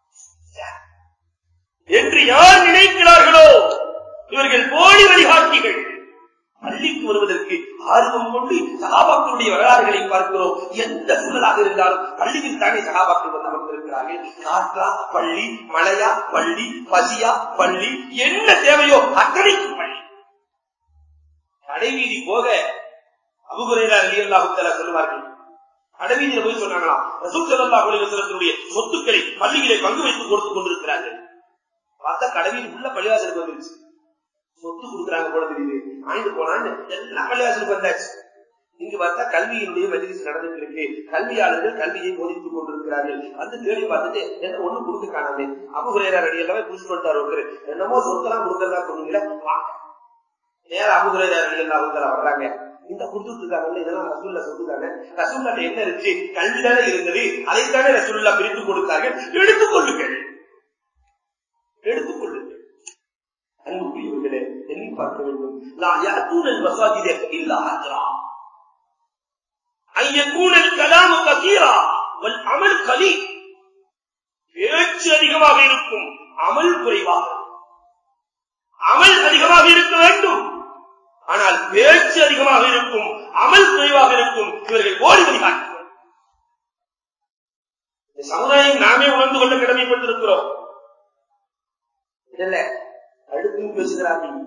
என்று யார் நினைக்கிறார்களோ இவர்கள் போலி வழிகாட்டிகள் பள்ளிக்கு வருவதற்கு ஆர்வம் கொண்டு சகாபாக்களுடைய வரலாறுகளை பார்க்கிறோம் எந்த சூழலாக இருந்தாலும் பள்ளியில் தானே சகாபாக்கள் வந்து அமர்ந்திருக்கிறார்கள் காற்றா பள்ளி மழையா பள்ளி பசியா பள்ளி என்ன தேவையோ அத்தனைக்கும் பள்ளி கடைவீதி போக அபுகுரேரா அலியல்லாஹுத்தலா சொல்லுவார்கள் கடைவீதியில போய் சொன்னாங்களாம் ரசூல் ஸல்லல்லாஹு அலைஹி வஸல்லத்துடைய சொத்துக்களை பள்ளியிலே பங்கு வைத்து கொடுத்து கொண்டிருக்கிறார்கள் பார்த்தா கடைவீதி உள்ள பள்ளிவாசலுக்கு வந்துருச்சு சொத்து கொடுக்குறாங்க போல தெரியுது வாங்கிட்டு போனான்னு எல்லாம் பள்ளிவாசலுக்கு வந்தாச்சு இங்கு பார்த்தா கல்வியினுடைய மஜ்லிஸ் நடந்துட்டு இருக்கு கல்வியாளர்கள் கல்வியை போதித்துக் கொண்டிருக்கிறார்கள் வந்து தேடி பார்த்துட்டு என்ன ஒண்ணும் கொடுக்க காணாமே அபுகுரேரா ரெடி எல்லாமே புடிச்சு கொண்டாரு ஒருத்தர் என்னமோ சொத்தெல்லாம் கொடுக்கறதா சொன்னீங்களே வாங்க நேர அபுகுரேரா ரெடி எல்லாம் அவங்க வர்றாங்க இந்த கொடுத்துட்டு இருக்காங்கல்ல இதெல்லாம் ரசூல்ல சொல்லுதானே ரசூல்ல என்ன இருந்துச்சு கல்வி தானே இருந்தது அதைத்தானே ரசூல்லா பிரித்து கொடுத்தார்கள் எடுத்துக் கொள்ளுங்கள் எடுத்துக் கொள்ளுங்கள் அன்புக்குரியவர்களே எண்ணி பார்க்க வேண்டும் நான் யாத்தூனல் மசாஜிதே இல்லா ஹஜ்ரா أن يكون الكلام كثيرا والعمل قليل பேச்சு அதிகமாக இருக்கும் அமல் குறைவாக அமல் அதிகமாக இருக்க வேண்டும் ஆனால் பேச்சு அதிகமாக இருக்கும் அமல் குறைவாக இருக்கும் இவர்கள் ஓடி வழிகாட்டுவார் இந்த சமுதாயம் நாமே உணர்ந்து கொள்ள கடமைப்பட்டிருக்கிறோம் இல்ல அடுத்து பேசுகிறார்கள்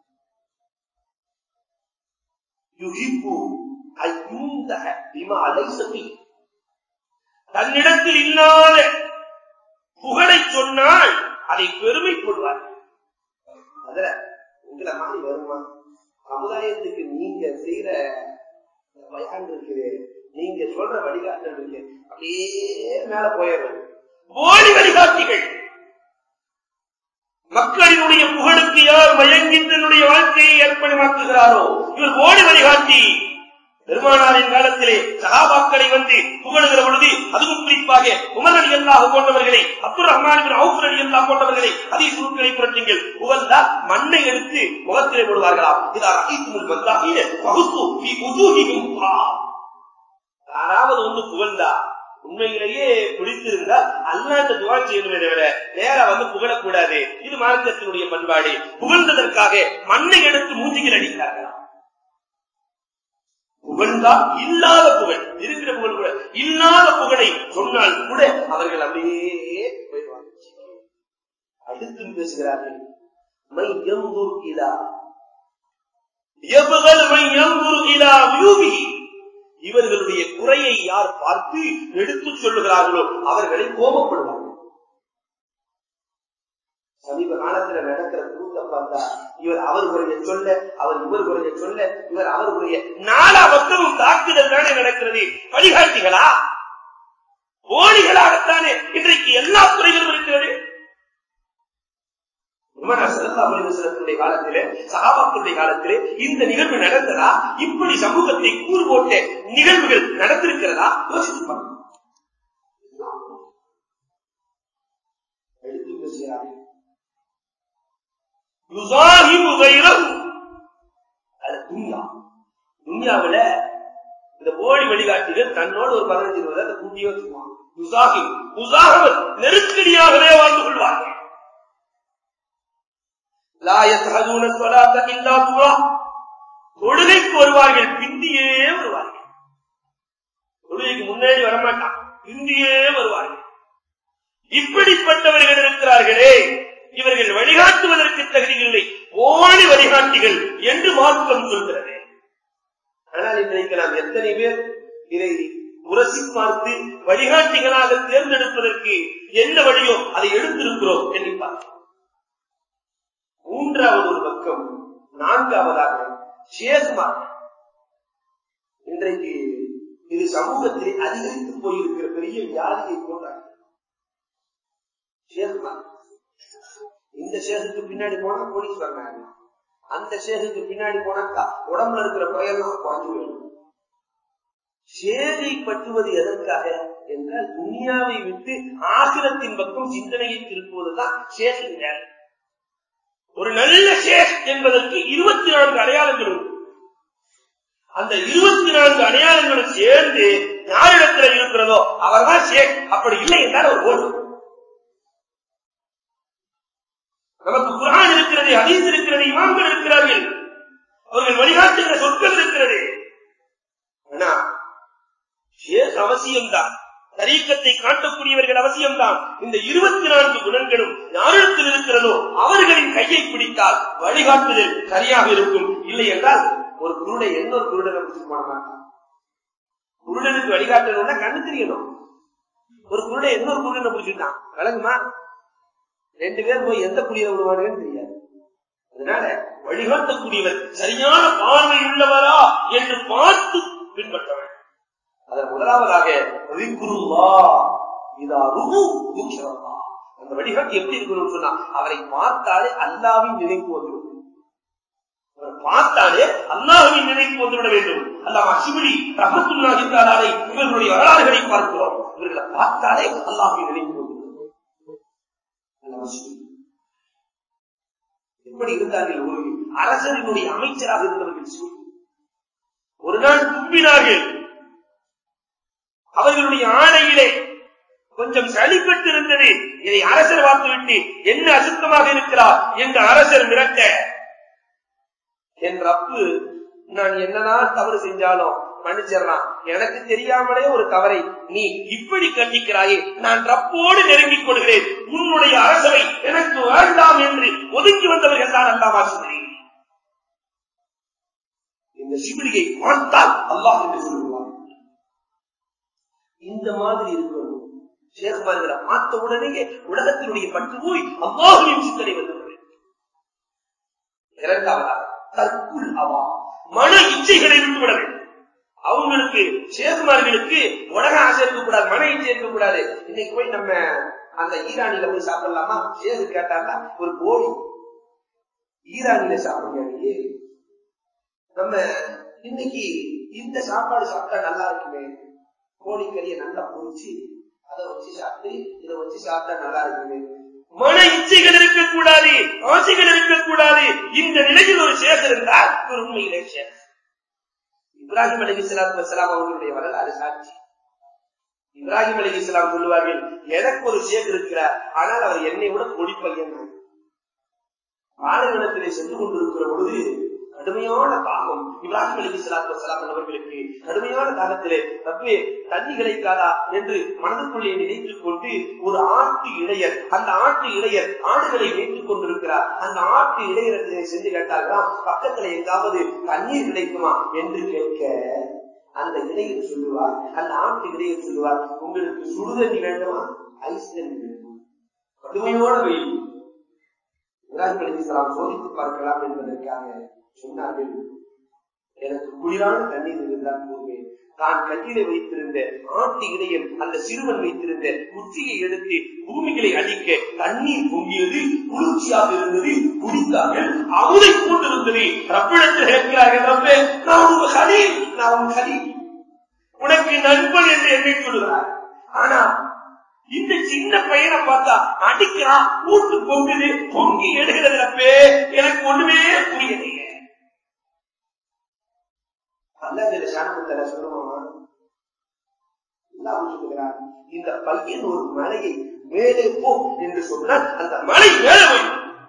யுஹிப்பு ஐயுந்தக பிமா அலைசபி தன்னிடத்தில் இல்லாத புகழை சொன்னால் அதை பெருமைப்படுவார் அதுல உங்களை மாதிரி வருமா சமுதாயத்துக்கு நீங்க செய்யற பயான் இருக்குது நீங்க சொல்ற வழிகாட்டல் இருக்கு அப்படியே மேல போயிடும் போலி வழிகாட்டிகள் மக்களினுடைய புகழுக்கு யார் மயங்கி தன்னுடைய வாழ்க்கையை ஏற்படுமாக்குகிறாரோ இவர் போலி வழிகாட்டி பெருமானாரின் காலத்திலே சகாபாக்களை வந்து புகழுகிற பொழுது அதுவும் குறிப்பாக உமர் அலி அல்லாஹ் போன்றவர்களை அப்துல் ரஹ்மான் அவுஃபர் அலி அல்லாஹ் போன்றவர்களை அதே சுருக்களை புரட்டுங்கள் புகழ்ந்தால் மண்ணை எடுத்து முகத்திலே போடுவார்களாம் இதா ரஹீத்துல் வந்தாஹின வகுத்து ஃபீ உஜூஹிஹிம் துராப். யாராவது வந்து புகழ்ந்தா உண்மையிலேயே பிடித்திருந்தா அல்லாட்ட துவா செய்யணுமே தவிர நேரா வந்து புகழக்கூடாது இது மார்க்கத்தினுடைய பண்பாடு புகழ்ந்ததற்காக மண்ணை எடுத்து மூஞ்சிகள் அடிக்கிறார்களாம் புகழ்ந்தா இல்லாத புகழ் இருக்கிற புகழ் கூட இல்லாத புகழை சொன்னால் கூட அவர்கள் அப்படியே போயிடுவாங்க அடுத்து பேசுகிறார்கள் மை யன்துர் இலா யப்கல் மை யன்துர் இலா உயூபிஹி இவர்களுடைய குறையை யார் பார்த்து எடுத்துச் சொல்லுகிறார்களோ அவர்களை கோபப்படுவார்கள் சமீப காலத்துல நடக்கிற கூட்ட பார்த்தா இவர் அவர் குறைய சொல்ல அவர் இவர் குறைய சொல்ல இவர் அவர் குறைய நாலா பக்கமும் தாக்குதல் தானே நடக்கிறது வழிகாட்டிகளா போலிகளாகத்தானே இன்றைக்கு எல்லா துறைகளும் இருக்கிறது உமர் ஸல்லல்லாஹு அலைஹி வஸல்லத்துடைய காலத்திலே சஹாபாக்களுடைய காலத்திலே இந்த நிகழ்வு நடந்ததா இப்படி சமூகத்தை கூறு போட்ட நிகழ்வுகள் நடந்திருக்கிறதா யோசித்து பாருங்க எடுத்து பேசுகிறார்கள் யுசாஹிபு கைரஹு அது துன்யா துன்யாவுல இந்த போலி வழிகாட்டிகள் தன்னோடு ஒரு பதினஞ்சு இருபது அந்த கூட்டியே வச்சுக்குவாங்க யுசாஹி உசாகவர் நெருக்கடியாகவே வாழ்ந்து கொள்வார்கள் லா யஸ்ஹதுன ஸலாத்த இல்லா துரா தொழுகைக்கு வருவார்கள் பிந்தியே வருவார்கள் தொழுகைக்கு முன்னாடி வரமாட்டான் பிந்தியே வருவார்கள் இப்படிப்பட்டவர்கள் இருக்கிறார்களே இவர்கள் வழிகாட்டுவதற்கு தகுதியில்லை ஓடி வழிகாட்டிகள் என்று மார்க்கம் சொல்கிறது ஆனால் இன்றைக்கு நாம் எத்தனை பேர் இதை உரசி பார்த்து வழிகாட்டிகளாக தேர்ந்தெடுப்பதற்கு என்ன வழியோ அதை எடுத்திருக்கிறோம் எண்ணி பார்க்கிறோம் மூன்றாவது ஒரு பக்கம் நான்காவதாக சேஸ்மார் இன்றைக்கு இது சமூகத்திலே அதிகரித்து போயிருக்கிற பெரிய வியாதியை போன்றாங்க சேஸ்மார் இந்த சேகுக்கு பின்னாடி போனா போலீஸ் வர்றாங்க அந்த சேகுக்கு பின்னாடி போனாக்கா உடம்புல இருக்கிற புயல்லாம் குறைஞ்சு போயிடும் சேதை பற்றுவது எதற்காக என்றால் துனியாவை விட்டு ஆசிரத்தின் பக்கம் சிந்தனையை திருப்புவதுதான் சேகின் வேலை ஒரு நல்ல ஷேக் என்பதற்கு இருபத்தி நான்கு அடையாளங்கள் உண்டு அந்த இருபத்தி நான்கு அடையாளங்களும் சேர்ந்து யாரிடத்தில் இருக்கிறதோ அவர்தான் ஷேக் அப்படி இல்லை என்றால் ஒரு ஓடு நமக்கு குரான் இருக்கிறது ஹதீஸ் இருக்கிறது இமாம்கள் இருக்கிறார்கள் அவர்கள் வழிகாட்டுகிற சொற்கள் இருக்கிறது ஆனா ஷேக் அவசியம்தான் தரீக்கத்தை காட்டக்கூடியவர்கள் அவசியம்தான் இந்த இருபத்தி நான்கு குணங்களும் யாரிடத்தில் இருக்கிறதோ அவர்களின் கையை பிடித்தால் வழிகாட்டுதல் சரியாக இருக்கும் இல்லை என்றால் ஒரு குருடை இன்னொரு குருடனை பிடிச்சு போன மாட்டான் குருடனுக்கு வழிகாட்டணும்னா கண்ணு தெரியணும் ஒரு குருடை இன்னொரு குருடனை பிடிச்சிட்டான் விளங்குமா ரெண்டு பேர் போய் எந்த குடியில விடுவானுன்னு தெரியாது அதனால வழிகாட்டக்கூடியவர் சரியான பார்வை உள்ளவரா என்று பார்த்து பின்பற்றவன் அதன் முதலாவதாக ரிக்குருல்லா இதா ருகு துக்ஷரல்லா அந்த வழிகாட்டி எப்படி இருக்கணும்னு சொன்னா அவரை பார்த்தாலே அல்லாவின் நினைப்பு வந்துவிடும் அவரை பார்த்தாலே அல்லாஹ்வின் நினைப்பு வந்துவிட வேண்டும் அல்லாஹ் அஷிபிடி ரஹத்துல்லாஹி தஆலாவை இவர்களுடைய வரலாறுகளை பார்க்கிறோம் இவர்களை பார்த்தாலே அல்லாஹ்வின் நினைப்பு வந்துவிடும் அல்லாஹ் அஷ்ஹிபி. எப்படி இருந்தார்கள் ஒரு அரசரினுடைய அமைச்சராக இருந்தவர்கள் சொல்லி ஒரு நாள் தும்பினார்கள் அவர்களுடைய ஆணையிலே கொஞ்சம் சளிப்பட்டு இருந்தது இதை அரசர் பார்த்துவிட்டு என்ன அசுத்தமாக இருக்கிறார் என்று அரசர் மிரட்ட என் ரப்பு நான் என்னதான் தவறு செஞ்சாலும் மன்னிச்சிடலாம் எனக்கு தெரியாமலே ஒரு தவறை நீ இப்படி கண்டிக்கிறாயே நான் ரப்போடு நெருங்கிக் கொள்கிறேன் உன்னுடைய அரசவை எனக்கு வேண்டாம் என்று ஒதுக்கி வந்தவர்கள் தான் அல்லாமா சொன்னேன் இந்த சிபிடியை பார்த்தால் அல்லாஹ் என்று சொல்லுவார் இந்த மாதிரி இருக்கணும் சேகமார்களை பார்த்த உடனேயே உலகத்தினுடைய பட்டு போய் அல்லாஹுவின் சிந்தனை வந்துள்ளது இரண்டாவதாக தற்குள் அவா மன இச்சைகளை விட்டு விட வேண்டும் அவங்களுக்கு சேகுமார்களுக்கு உலக ஆசை இருக்கக்கூடாது மன இச்சை இருக்கக்கூடாது இன்னைக்கு போய் நம்ம அந்த ஈரானில போய் சாப்பிடலாமா சேது கேட்டாங்க ஒரு கோழி ஈரானில சாப்பிடுங்க நம்ம இன்னைக்கு இந்த சாப்பாடு சாப்பிட்டா நல்லா இருக்குமே கோழிக்கறியை நல்லா பொரிச்சு அதை வச்சு சாப்பிட்டு இதை வச்சு சாப்பிட்டா நல்லா இருக்குமே மன இச்சைகள் இருக்கக்கூடாது ஆசைகள் இருக்கக்கூடாது இந்த நிலையில் ஒரு சேஷ் இருந்தால் ஒரு உண்மையிலே சேஷ் இப்ராஹிம் அலி இஸ்லாத்து வசலாம் அவர்களுடைய வரலாறு சாட்சி இப்ராஹிம் அலி இஸ்லாம் சொல்லுவார்கள் எனக்கு ஒரு ஷேக் இருக்கிறார் ஆனால் அவர் என்னை விட பொடி பையன் ஆளுநத்திலே சென்று கொண்டிருக்கிற பொழுது கடுமையான தாகம் இப்ராஹிம் அலி இஸ்லாத்து வசலாம் அவர்களுக்கு கடுமையான தாகத்திலே ரப்பே தண்ணி கிடைக்காதா என்று மனதுக்குள்ளே நினைத்துக் கொண்டு ஒரு ஆட்டு இடையர் அந்த ஆட்டு இடையர் ஆடுகளை மேய்த்துக் கொண்டிருக்கிறார் அந்த ஆட்டு இடையரத்திலே சென்று கேட்டார்களாம் பக்கத்துல எங்காவது தண்ணீர் கிடைக்குமா என்று கேட்க அந்த இடையர் சொல்லுவார் அந்த ஆட்டு இடையர் சொல்லுவார் உங்களுக்கு சுடுதண்ணி வேண்டுமா ஐஸ் தண்ணி வேண்டுமா கடுமையான வெயில் இப்ராஹிம் அலி இஸ்லாம் சோதித்து பார்க்கலாம் என்பதற்காக சொன்னார்கள் எனக்கு குளிரான தண்ணீர் இருந்தால் போதுமே தான் கையிலே வைத்திருந்த ஆட்டு இடையம் அந்த சிறுவன் வைத்திருந்த குச்சியை எடுத்து பூமிகளை அழிக்க தண்ணீர் பொங்கியது குளிர்ச்சியாக இருந்தது குடித்தார்கள் அமுதை கொண்டிருந்தது ரப்பிடத்தில் கேட்கிறார்கள் ரப்பே நான் உங்க ஹலீல் நான் உங்க ஹலீல் உனக்கு நண்பன் என்று என்னை சொல்லுகிறார் ஆனா இந்த சின்ன பையனை பார்த்தா அடிக்கிறான் கூட்டு பொங்குது பொங்கி எடுக்கிறது அப்பே எனக்கு ஒண்ணுமே புரியலையே அல்ல சாணத்துல சொல்லுவாமா எல்லாம் சொல்லுகிறார் இந்த பையன் ஒரு மலையை மேலே போ என்று சொன்னால் அந்த மலை மேலே போய்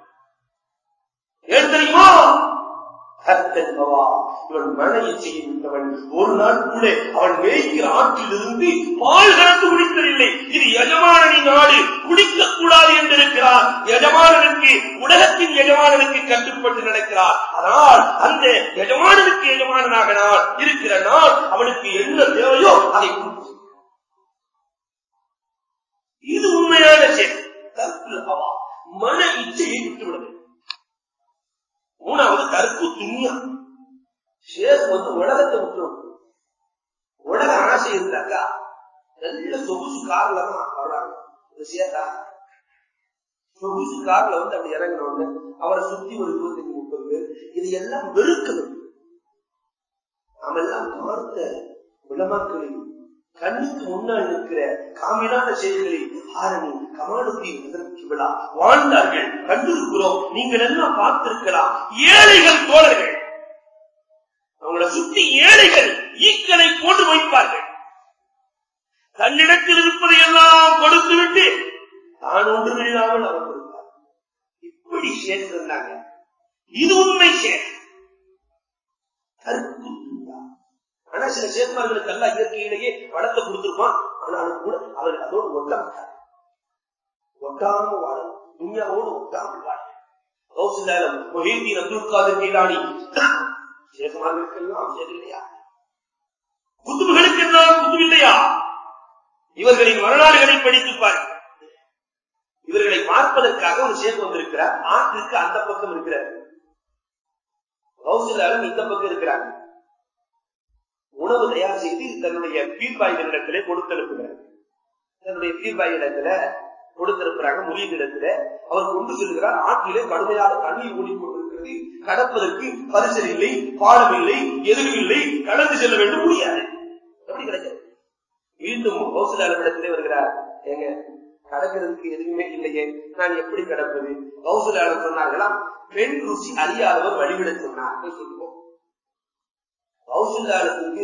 ஏன் தெரியுமா கர்த்தன்பவா இவன் மனையை செய்கின்றவன் ஒரு நாள் கூட அவன் மேய்க்கிற ஆற்றிலிருந்து பால் கலந்து குடிக்கவில்லை இது எஜமானனின் நாடு குடிக்க கூடாது என்று இருக்கிறார் எஜமானனுக்கு உலகத்தின் எஜமானனுக்கு கட்டுப்பட்டு நடக்கிறார் அதனால் அந்த எஜமானனுக்கு எஜமானனாக நான் இருக்கிற நாள் அவனுக்கு என்ன தேவையோ அதை கொடுத்து இது உண்மையான செயல் தற்குல் ஹவா மன இச்சையை விட்டுவிடுது மூணாவது கருப்பு துணியா ஷேக் வந்து உலகத்தை விட்டுரும் உலக ஆசை இருந்தாக்கா நல்ல சொகுசு கார்ல தான் வர்றாங்க இந்த சேத்தா சொகுசு கார்ல வந்து அப்படி இறங்கினோன்னு அவரை சுத்தி ஒரு இருபத்தஞ்சு முப்பது பேர் இது எல்லாம் வெறுக்கணும் நாம எல்லாம் பார்த்த விளமாக்களில் கண்ணுக்கு முன்னால் இருக்கிற காமிலான செயல்களில் ஆரணி கமாலுத்தீன் இதற்கு விழா வாழ்ந்தார்கள் கண்டிருக்கிறோம் நீங்கள் எல்லாம் பார்த்திருக்கலாம் ஏழைகள் தோழர்கள் அவங்கள சுத்தி ஏழைகள் ஈக்களை போட்டு வைப்பார்கள் தன்னிடத்தில் இருப்பதை எல்லாம் கொடுத்து விட்டு தான் ஒன்றுமில்லாமல் அவர் கொடுப்பார் இப்படி சேர்ந்திருந்தாங்க இது உண்மை சேர் கருத்து ஆனா சில சேர்மார்களுக்கு எல்லாம் இயற்கையிலேயே வளத்தை கொடுத்திருப்பான் ஆனாலும் கூட அவர் அதோடு ஒட்ட மாட்டார் ஒட்டாம வாழும் துன்யாவோடு ஒட்டாமல் வாழும் கௌசல்யாலம் மொஹீதீன் அப்துல் காதர் கீழாணி சேகமார்களுக்கெல்லாம் சேர் இல்லையா குத்துபுகளுக்கெல்லாம் குத்து இல்லையா இவர்களின் வரலாறுகளை படித்து பாருங்கள் இவர்களை பார்ப்பதற்காக ஒரு சேக் வந்திருக்கிறார் ஆற்றுக்கு அந்த பக்கம் இருக்கிறார் கௌசல்யாலும் இந்த பக்கம் இருக்கிறாங்க உணவு தயார் செய்து தன்னுடைய பீர்பாய்களிடத்திலே கொடுத்திருக்கிறார் தன்னுடைய பீர்பாய்களிடத்துல கொடுத்திருக்கிறாங்க முறியனிடத்துல அவர் கொண்டு செல்கிறார் ஆற்றிலே கடுமையாக தண்ணீர் ஓடிக்கொண்டிருக்கிறது கடப்பதற்கு பரிசல் இல்லை பாலம் இல்லை எதுவும் இல்லை கடந்து செல்ல வேண்டும் முடியாது எப்படி கிடைக்கிறது மீண்டும் கௌசலாளரிடத்திலே வருகிறார் ஏங்க கடக்கிறதுக்கு எதுவுமே இல்லையே நான் எப்படி கடப்பது கௌசலாளர் சொன்னார்களாம் பெண் ருசி அறியாதவர் வழிவிட சொன்னார் சொல்லுவோம் கௌசல்யாளத்துக்கு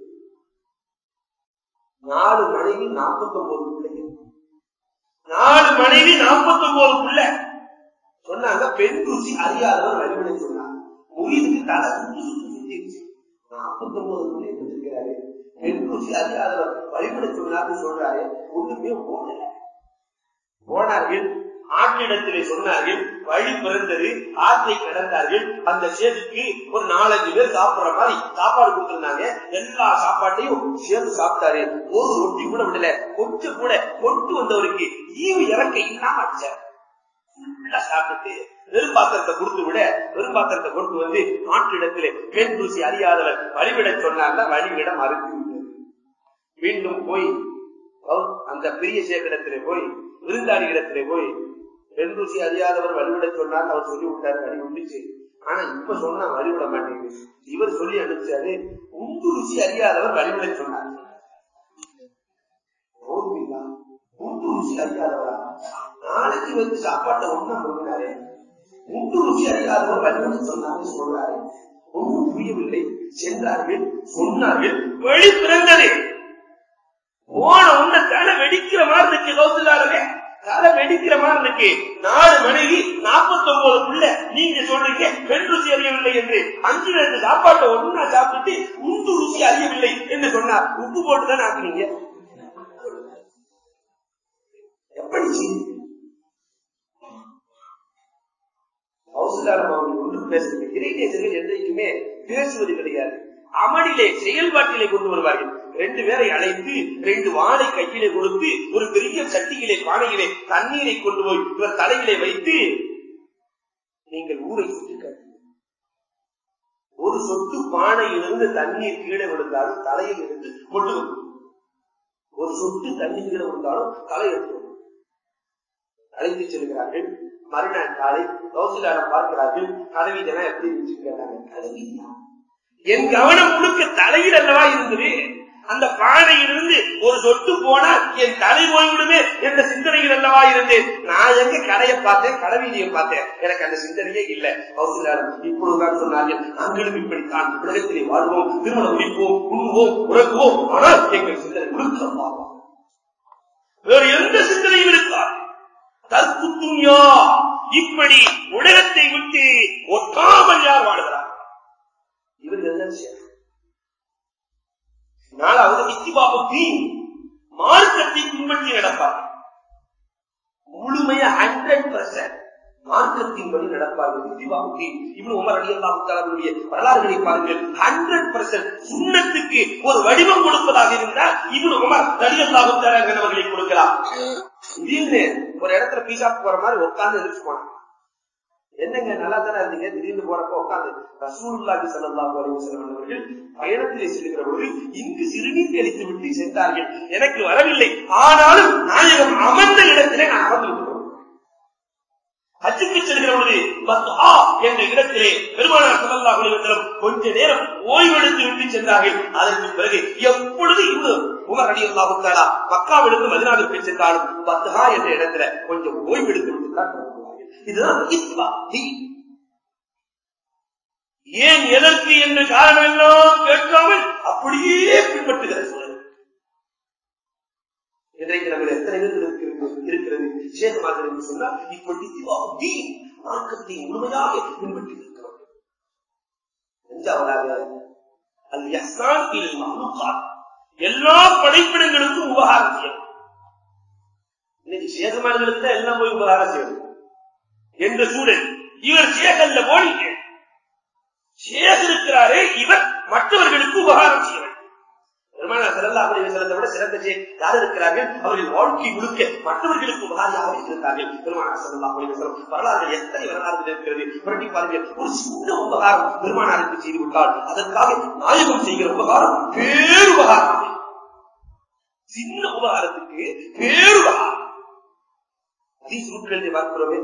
நாலு மனைவி நாற்பத்தி ஒன்பது பிள்ளைங்க நாலு மனைவி நாற்பத்தி ஒன்பது பிள்ளை சொன்னாங்க பெண் ருசி அறியாதவர் வழிவிட சொன்னார் முயலுக்கு தலை சுட்டு சுட்டு சுத்திடுச்சு நாற்பத்தி ஒன்பது பிள்ளை வச்சிருக்கிறாரு பெண் ருசி அறியாதவர் வழிவிட சொன்னார்னு சொல்றாரு ஒண்ணுமே போடல போனார்கள் ஆற்றிடத்திலே சொன்னார்கள் வழி பிறந்தது ஆற்றை கடந்தார்கள் அந்த சேதுக்கு ஒரு நாலஞ்சு பேர் சாப்பிடுற மாதிரி சாப்பாடு கொடுத்திருந்தாங்க எல்லா சாப்பாட்டையும் சேர்ந்து சாப்பிட்டாரு ஒரு ரொட்டி கூட விடல கொஞ்சம் கூட கொண்டு வந்தவருக்கு ஈவு இறக்க இல்லாம அடிச்சார் சாப்பிட்டு வெறும் பாத்திரத்தை கொடுத்து விட வெறும் பாத்திரத்தை கொண்டு வந்து ஆற்றிடத்திலே பெண் ருசி அறியாதவர் வழிவிட சொன்னார்ல வழிவிட மறுத்து மீண்டும் போய் அந்த பெரிய சேகரத்திலே போய் விருந்தாடி இடத்திலே போய் பெண் ருசி அறியாதவர் வழிவிட சொன்னார் அவர் சொல்லி விட்டாரு வழி விட்டுச்சு ஆனா இப்ப சொன்னா வழிவிட மாட்டேங்குது இவர் சொல்லி அனுப்பிச்சாரு உண்டு ருசி அறியாதவர் வழிவிட சொன்னார் உண்டு ருசி அறியாதவரா நாளைக்கு வந்து சாப்பாட்டை ஒண்ணா கொடுக்கிறாரு உண்டு ருசி அறியாதவர் வழிவிட சொன்னாரு சொல்றாரு ஒன்றும் புரியவில்லை சென்றார்கள் சொன்னார்கள் வழி பிறந்தது போன உன்ன தலை வெடிக்கிற மாதிரி இருந்துச்சு கௌசலாரவே தலை வெடிக்கிற மாதிரி இருக்கு நாலு மனைவி நாற்பத்தி ஒன்பது புள்ள நீங்க சொல்றீங்க பெண் ருசி அறியவில்லை என்று அஞ்சு ரெண்டு சாப்பாட்டை ஒன்னா சாப்பிட்டு உண்டு ருசி அறியவில்லை என்று சொன்னார் உப்பு போட்டுதான் ஆக்குனீங்க எப்படி கௌசலாரம் அவங்க ஒன்றும் பேசுறது இறைநேசர்கள் என்றைக்குமே பேசுவது கிடையாது அமளிலே செயல்பாட்டிலே கொண்டு வருவார்கள் ரெண்டு பேரை அழைத்து ரெண்டு வாழை கையிலே கொடுத்து ஒரு பெரிய சட்டியிலே பானையிலே தண்ணீரை கொண்டு போய் இவர் தலையிலே வைத்து நீங்கள் ஊரை சுற்றி ஒரு சொட்டு பானையிலிருந்து தண்ணீர் கீழே விழுந்தாலும் தலையில் இருந்து கொண்டு வரும் ஒரு சொட்டு தண்ணீர் கீழே விழுந்தாலும் தலை எடுத்து வரும். அழைத்து செல்கிறார்கள் மறுநாள் காலை கௌசலாரம் பார்க்கிறார்கள் கதவீதெல்லாம் எப்படி இருந்துச்சு கேட்டாங்க கதவீதா என் கவனம் முழுக்க தலையில் அல்லவா இருந்தது அந்த பானையிலிருந்து ஒரு சொட்டு போனா என் தலை போய்விடுமே என்ற சிந்தனையில் அல்லவா இருந்தேன் நான் எங்க கடையை பார்த்தேன் கடவீதியை பார்த்தேன் எனக்கு அந்த சிந்தனையே இல்லை கௌசலாரம் இப்பொழுதுதான் சொன்னார்கள் நாங்களும் இப்படித்தான் உலகத்திலே வாழ்வோம் திருமணம் முடிப்போம் உண்ணுவோம் உறங்குவோம் ஆனால் எங்கள் சிந்தனை முழுக்க பார்ப்போம் வேறு எந்த சிந்தனையும் இருக்காது தற்குத்துன்யா இப்படி உலகத்தை விட்டு ஒட்டாமல் யார் வாழ்கிறார் இவர்கள் என்ன செய்யணும் நாலாவது இத்திபாபுத்தி மார்க்கத்தை பின்பற்றி நடப்பார் முழுமையா ஹண்ட்ரட் பர்சன்ட் மார்க்கத்தின்படி நடப்பார்கள் இத்திபாபுத்தி இவனு உமர் அலி அல்லாஹுடைய வரலாறுகளை பாருங்கள் ஹண்ட்ரட் பர்சன்ட் சுண்ணத்துக்கு ஒரு வடிவம் கொடுப்பதாக இருந்தால் இவனு உமர் அலி அல்லாஹுத்தாரர்களை கொடுக்கலாம் திடீர்னு ஒரு இடத்துல பீஸா போற மாதிரி உட்கார்ந்து எதிர்த்து போனாங்க என்னங்க நல்லா தானே இருந்தீங்க திடீர்னு போறப்ப உட்காந்து ரசூலுல்லாஹி ஸல்லல்லாஹு அலைஹி வஸல்லம் அவர்கள் பயணத்திலே செல்கிற பொழுது இங்கு சிறுநீர் கழித்து விட்டு சென்றார்கள் எனக்கு வரவில்லை ஆனாலும் நாயகம் அமர்ந்த இடத்திலே நான் அமர்ந்து விட்டோம் ஹஜ்ஜுக்கு செல்கிற பொழுது பத்ஹா என்ற இடத்திலே பெருமானார் ஸல்லல்லாஹு அலைஹி வஸல்லம் கொஞ்ச நேரம் ஓய்வெடுத்து விட்டு சென்றார்கள் அதற்கு பிறகு எப்பொழுது இவ்வளவு உமர் ரலியல்லாஹு தஆலா மக்காவிலிருந்து மதீனாவிற்கு சென்றாலும் பத்ஹா என்ற இடத்துல கொஞ்சம் ஓய்வெடுத்து விட்டு தான் வருவார்கள். இதுதான் இத்பா தீன். ஏன் எதற்கு என்று காரணம் எல்லாம் கேட்காமல் அப்படியே பின்பற்றுகிற சூழல் இன்றைக்கு நம்ம எத்தனை பேர் இருக்கிறது இருக்கிறது சேகமாக என்று சொன்னால் இப்படி திவாதி மார்க்கத்தை முழுமையாக பின்பற்றி இருக்கிறோம் அஞ்சாவதாக அல் யஸ்தான் இல் மஹ்லூகாத் எல்லா படைப்பிடங்களுக்கும் உபகாரம் செய்யும் இன்னைக்கு சேகமான்களுக்கு தான் எல்லாம் போய் உபகாரம் செய்யணும் என்ற சூழல் இவர் சேகல்ல போனீங்க சேக் இருக்கிறாரே இவர் மற்றவர்களுக்கு உபகாரம் செய்ய வேண்டும் பெருமானார் ஸல்லல்லாஹு அலைஹி வஸல்லத்தை விட சிறந்த சேக் யார் இருக்கிறார்கள் அவர்கள் வாழ்க்கை முழுக்க மற்றவர்களுக்கு உபகாரியாக இருக்கிறார்கள் பெருமானார் ஸல்லல்லாஹு அலைஹி வஸல்லம் வரலாறு எத்தனை வரலாறுகள் இருக்கிறது புரட்டி பாருங்கள் ஒரு சின்ன உபகாரம் பெருமானாருக்கு செய்து விட்டால் அதற்காக நாயகம் செய்கிற உபகாரம் பேருபகாரம் சின்ன உபகாரத்துக்கு பேருபகாரம் அதே சூழ்நிலை பார்க்கிறோமே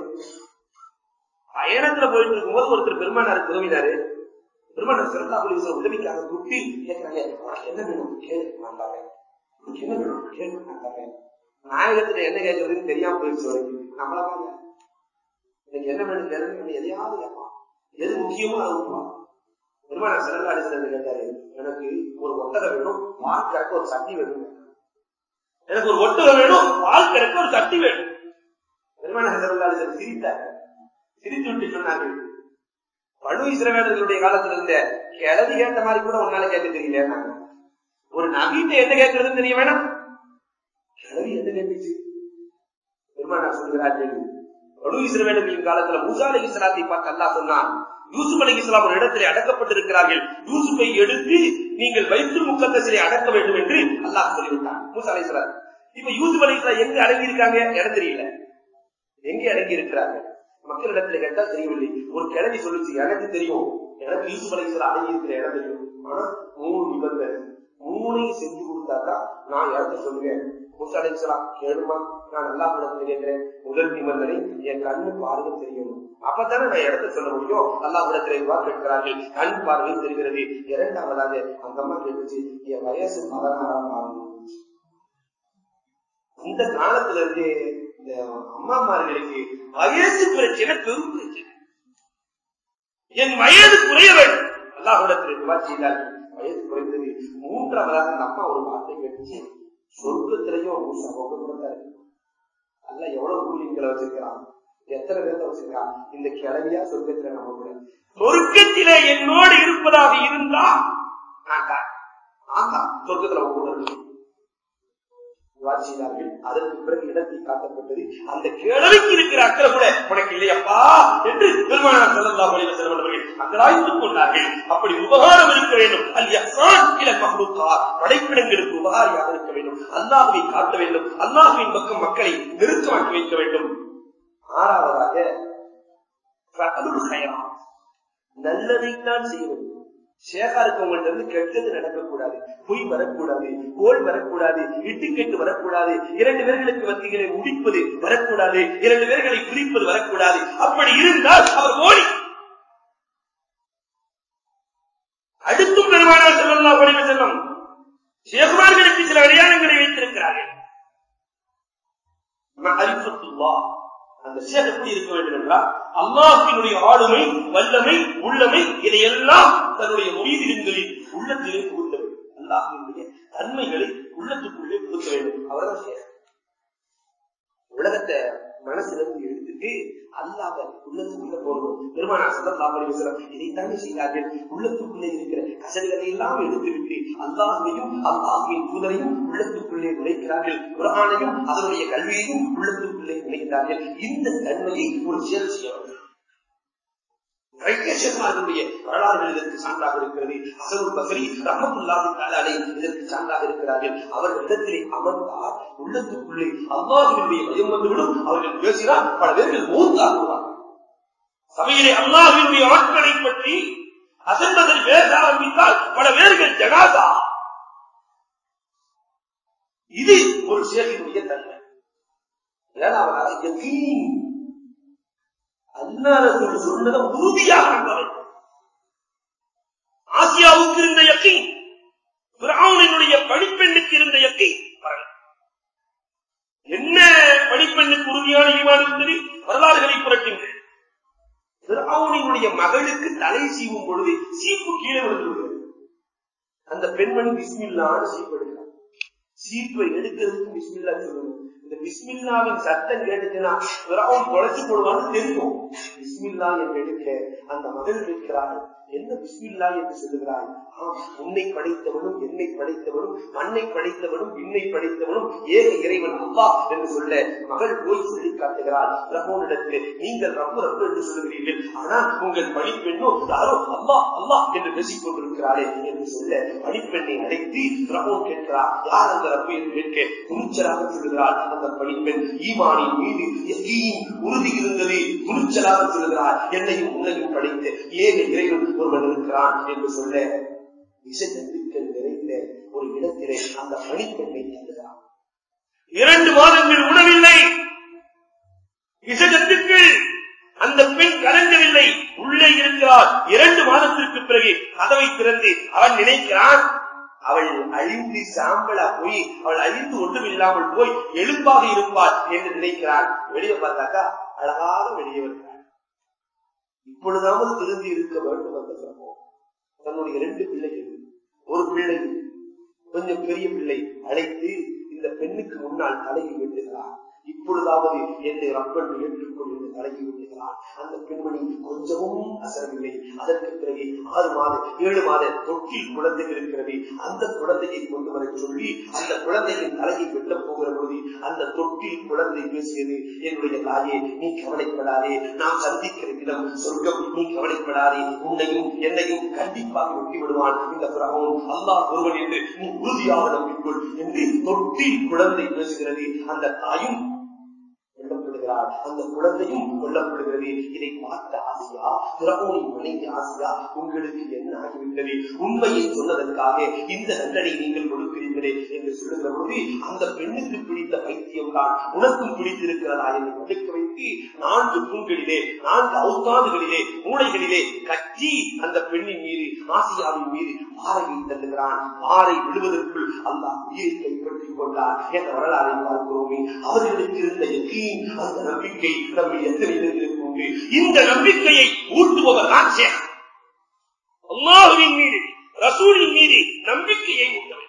பயணத்துல போயிட்டு இருக்கும்போது ஒருத்தர் பெருமானாருக்கு உதவினாரு பெருமானார் சிறந்தா போலீஸ் உதவிக்காக கூப்பி கேட்கிறாங்க உனக்கு என்ன வேணும் கேளு நான் தரேன் உனக்கு என்ன வேணும் கேளு நான் தரேன் நாயகத்துல என்ன கேட்கறதுன்னு தெரியாம போயிடுச்சு வரைக்கும் நம்மள பாருங்க எனக்கு என்ன வேணும் கேளுங்க எதையாவது கேட்பான் எது முக்கியமோ அதை விட்டுவான் பெருமானார் சிறந்த அடிசன் கேட்டாரு எனக்கு ஒரு ஒட்டகை வேணும் பால் கறக்க ஒரு சட்டி வேணும் எனக்கு ஒரு ஒட்டகம் வேணும் பால் கறக்க ஒரு சட்டி வேணும் பெருமானார் சிறந்த அடிசன் சிரித்தார் சிரித்து விட்டு சொன்னார்கள் பழு இஸ்ரவேலர்களுடைய காலத்துல இருந்த கிளவி கேட்ட மாதிரி கூட உன்னால கேட்க தெரியல ஒரு நவீன என்ன கேட்கறதுன்னு தெரிய வேணாம் கிளவி என்ன கேட்டுச்சு பெருமானார் சொல்கிறார்கள் பழு இஸ்ரவேலர்களின் காலத்துல மூசா அலி இஸ்லாத்தை பார்த்து அல்லாஹ் சொன்னான் யூசுப் அலி இஸ்லாம் ஒரு இடத்திலே அடக்கப்பட்டிருக்கிறார்கள் யூசுப்பை எடுத்து நீங்கள் வைத்து முக்கத்தசிலே அடக்க வேண்டும் என்று அல்லாஹ் சொல்லிவிட்டான் மூசா அலி இஸ்லாம் இப்ப யூசுப் அலி இஸ்லாம் எங்க அடங்கி இருக்காங்க இடம் தெரியல எங்கே அடங்கி இருக்கிறார்கள் மக்களிடத்துல கேட்டா தெரியவில்லை ஒரு கிழவி சொல்லுச்சு எனக்கு தெரியும் எனக்கு யூசுப் அலைசல் அடங்கி இருக்கிற இடம் தெரியும் ஆனா மூணு நிபந்தனை மூணையும் செஞ்சு கொடுத்தாதான் நான் இடத்த சொல்லுவேன் முசா அலைசலாம் கேளுமா நான் நல்லா இடத்துல கேட்கிறேன் முதல் நிபந்தனை என் கண்ணு பார்வை தெரியணும் அப்பதானே நான் இடத்த சொல்ல முடியும் அல்லா இடத்துல ரூபா கேட்கிறார்கள் கண் பார்வை தெரிகிறது இரண்டாவதாக அந்த அம்மா கேட்டுச்சு என் வயசு பதினாறாம் ஆகும் இந்த காலத்துல இருந்து இந்த அம்மாமார்களுக்கு வயசு பிரச்சனை பெரும் பிரச்சனை என் வயது குறைய வேண்டும் அல்லாஹிடத்தில் துவா செய்தார்கள் வயது குறைந்தது மூன்றாவதாக அந்த அம்மா ஒரு வார்த்தை கேட்டுச்சு சொர்க்கத்திலையும் சமூகம் கொடுத்தாரு அல்ல எவ்வளவு கூலிங்களை வச்சிருக்கிறான் எத்தனை பேர்த்த வச்சிருக்கான் இந்த கிழவியா சொர்க்கத்துல நம்ம கூட சொர்க்கத்திலே என்னோடு இருப்பதாக இருந்தா நான் தான் ஆமா சொர்க்கத்துல உங்க கூட இருக்கு செய்தார்கள் அதற்கு பிறகு இடத்தை காட்டப்பட்டது அந்த கிழமைக்கு இருக்கிற அக்கறை கூட உனக்கு இல்லையப்பா என்று பெருமானார் செல்லலாம் வழியில் செல்வர்கள் அங்கலாய்த்துக் கொண்டார்கள் அப்படி உபகாரம் இருக்க வேண்டும் அல்யான் இல மகளுக்கா படைப்பிடங்களுக்கு உபகாரியாக இருக்க வேண்டும் அல்லாஹுவை காட்ட வேண்டும் அல்லாஹுவின் பக்கம் மக்களை நெருக்கமாக்கி வைக்க வேண்டும் ஆறாவதாக நல்லதைத்தான் செய்ய வேண்டும் ஷேகா இருக்கவங்கள்ட்ட இருந்து கெட்டது நடக்கக்கூடாது பொய் வரக்கூடாது கோல் வரக்கூடாது இட்டுக்கெட்டு வரக்கூடாது இரண்டு பேர்களுக்கு மத்திகளை முடிப்பது வரக்கூடாது இரண்டு பேர்களை பிரிப்பது வரக்கூடாது அப்படி இருந்தால் அவர் ஓடி அடுத்தும் பெருமானார் செல்லல்லா ஒளிவு செல்லும் ஷேகுமார்களுக்கு சில அடையாளங்களை வைத்திருக்கிறார்கள் மஅரிஃபத்துல்லா. அந்த ஷேக் எப்படி இருக்க வேண்டும் என்றால் அல்லாஹினுடைய ஆளுமை வல்லமை உள்ளமை இதையெல்லாம் தன்னுடைய மொழிதிலிங்களில் உள்ளத்திலே புகுத்த வேண்டும் அல்லாஹினுடைய தன்மைகளை உள்ளத்துக்குள்ளே புகுத்த வேண்டும் அவர்தான் ஷேக் உலகத்தை மனசுல இருந்து எடுத்துட்டு அல்லாஹ் உள்ளத்துக்குள்ள போகணும் பெருமானா ஸல்லல்லாஹு அலைஹி வஸல்லம் இதைத்தானே செய்தார்கள் உள்ளத்துக்குள்ளே இருக்கிற கசடுகளை எல்லாம் எடுத்துவிட்டு அல்லாஹ்வையும் அல்லாஹ்வின் தூதரையும் உள்ளத்துக்குள்ளே நுழைக்கிறார்கள் குர்ஆனையும் அதனுடைய கல்வியையும் உள்ளத்துக்குள்ளே நுழைக்கிறார்கள் இந்த தன்மையை ஒரு செயல் செய்ய வேண்டும் ரைக்கேஷன்மார்களுடைய வரலாறுகள் இதற்கு சான்றாக இருக்கிறது அசருல் பசரி ரஹமத்துல்லாஹி தஆலா இதற்கு சான்றாக இருக்கிறார்கள் அவர்கள் இடத்திலே அமர்ந்தால் உள்ளத்துக்குள்ளே அல்லாஹ்வினுடைய பயம் வந்துவிடும் அவர்கள் பேசினால் பல பேர்கள் மூத்தாகுவார்கள் சபையிலே அல்லாஹ்வினுடைய ஆட்களை பற்றி அசன்பதில் பேச ஆரம்பித்தால் பல பேர்கள் ஜனாதா இது ஒரு சேவையினுடைய தன்மை ஏழாவதாக யகீன் அல்லாஹ் சொன்னதை உறுதியாக நம்பவர் ஆசியாவுக்கு இருந்த யக்கீன் பிராவுனினுடைய பணிப்பெண்ணுக்கு இருந்த யக்கீன் பாருங்க. என்ன பணிப்பெண்ணுக்கு உறுதியான ஈமான் இருந்தது வரலாறுகளை புரட்டுங்கள் பிராவுனினுடைய மகளுக்கு தலை சீவும் பொழுது சீப்பு கீழே விழுந்துள்ளது அந்த பெண்மணி பிஸ்மில்லான்னு சீப்பு எடுக்கிறார் சீப்பை எடுக்கிறதுக்கு பிஸ்மில்லா சொல்லணும் இந்த பிஸ்மில்லாவின் சத்தம் கேட்டுச்சுன்னா பிறவும் தொலைச்சு போடுவான்னு தெரியும் பிஸ்மில்லா என்று எடுக்க அந்த மகள் இருக்கிறார் என்ன பிஸ்மில்லா என்று சொல்லுகிறார் ஆம், உன்னை படைத்தவனும் என்னை படைத்தவனும் மண்ணை படைத்தவனும் விண்ணை படைத்தவனும் ஏக இறைவன் அல்லா என்று சொல்ல மகள் போய் சொல்லி காட்டுகிறார் ரப்போனிடத்தில் நீங்கள் ரப்பு ரப்பு என்று சொல்லுகிறீர்கள் ஆனால் உங்கள் பணிப்பெண்ணோ யாரோ அல்லா அல்லா என்று பேசிக் கொண்டிருக்கிறாரே என்று சொல்ல பணிப்பெண்ணை அழைத்து ரப்போன் கேட்கிறார் யார் அந்த ரப்பு என்று கேட்க துணிச்சலாக சொல்லுகிறார் அந்த பணிப்பெண் ஈமானின் மீது யகீன் உறுதி இருந்தது துணிச்சலாக சொல்லுகிறார் என்னையும் உன்னையும் படைத்த ஏக இறைவன் ஒருவன் இருக்கிறான் என்று சொல்ல விஷஜந்துக்கள் நிறைந்த ஒரு இடத்திலே அந்த பணிப்பெண்ணை செல்லுகிறார் இரண்டு மாதங்கள் உணவில்லை விஷஜந்துக்கள் அந்த பெண் கலங்கவில்லை உள்ளே இருக்கிறார் இரண்டு மாதத்திற்கு பிறகு கதவை திறந்து அவன் நினைக்கிறான் அவள் அழிந்து சாம்பலா போய் அவள் அழிந்து ஒன்றும் இல்லாமல் போய் எலும்பாக இருப்பாள் என்று நினைக்கிறான் வெளியே பார்த்தாக்கா அழகாக வெளியே வருகிறாள் இப்பொழுதாவது திருந்தி இருக்க வேண்டும் அந்த சம்பவம் தன்னுடைய இரண்டு பிள்ளைகள் ஒரு பிள்ளை கொஞ்சம் பெரிய பிள்ளை அழைத்து இந்த பெண்ணுக்கு முன்னால் தலையை வெட்டுகிறார் இப்பொழுதாவது என்னை ரப்பன் ஏற்றுக்கொள் என்று தலையை விட்டுகிறார் அந்த பெண்மணி கொஞ்சமும் அசரவில்லை அதற்கு பிறகு ஆறு மாத ஏழு மாத தொட்டில் குழந்தை இருக்கிறது அந்த குழந்தையை கொண்டு வர சொல்லி அந்த குழந்தையின் தலையை வெட்டப் போகிற பொழுது அந்த தொட்டில் குழந்தை பேசியது என்னுடைய தாயே நீ கவலைப்படாதே நாம் சந்திக்கிற விதம் சொர்க்கம் நீ கவலைப்படாதே உன்னையும் என்னையும் கண்டிப்பாக வெட்டி விடுவான் இந்த பிரபம் அல்லாஹ் ஒருவன் என்று நீ உறுதியாக நம்பிக்கொள் என்று தொட்டில் குழந்தை பேசுகிறது அந்த தாயும் கொல்லப்படுகிறார் அந்த குழந்தையும் கொல்லப்படுகிறது இதை பார்த்த ஆசியா திரமோனின் மனைவி ஆசியா உங்களுக்கு என்ன ஆகிவிட்டது உண்மையை சொன்னதற்காக இந்த தண்டனை நீங்கள் கொடுக்கிறீர்களே என்று சொல்லுகிற பொழுது அந்த பெண்ணுக்கு பிடித்த பைத்தியம் தான் உனக்கும் பிடித்திருக்கிறதா என்று படுக்க வைத்து நான்கு தூண்களிலே நான்கு அவுத்தாதுகளிலே மூளைகளிலே கட்டி அந்த பெண்ணின் மீது ஆசியாவின் மீது பாறையை தள்ளுகிறான் பாறை விழுவதற்குள் அல்லாஹ் உயிரை கைப்பற்றிக் கொண்டார் என்ற வரலாறை பார்க்கிறோமே அவர்களுக்கு இருந்த யக்கீன் அந்த நம்பிக்கை நம்மை எத்தனை பேருக்கு உண்டு இந்த நம்பிக்கையை ஊட்டுபவர் தான் ஷேக் அல்லாஹுவின் மீது ரசூலின் மீது நம்பிக்கையை ஊட்டவர்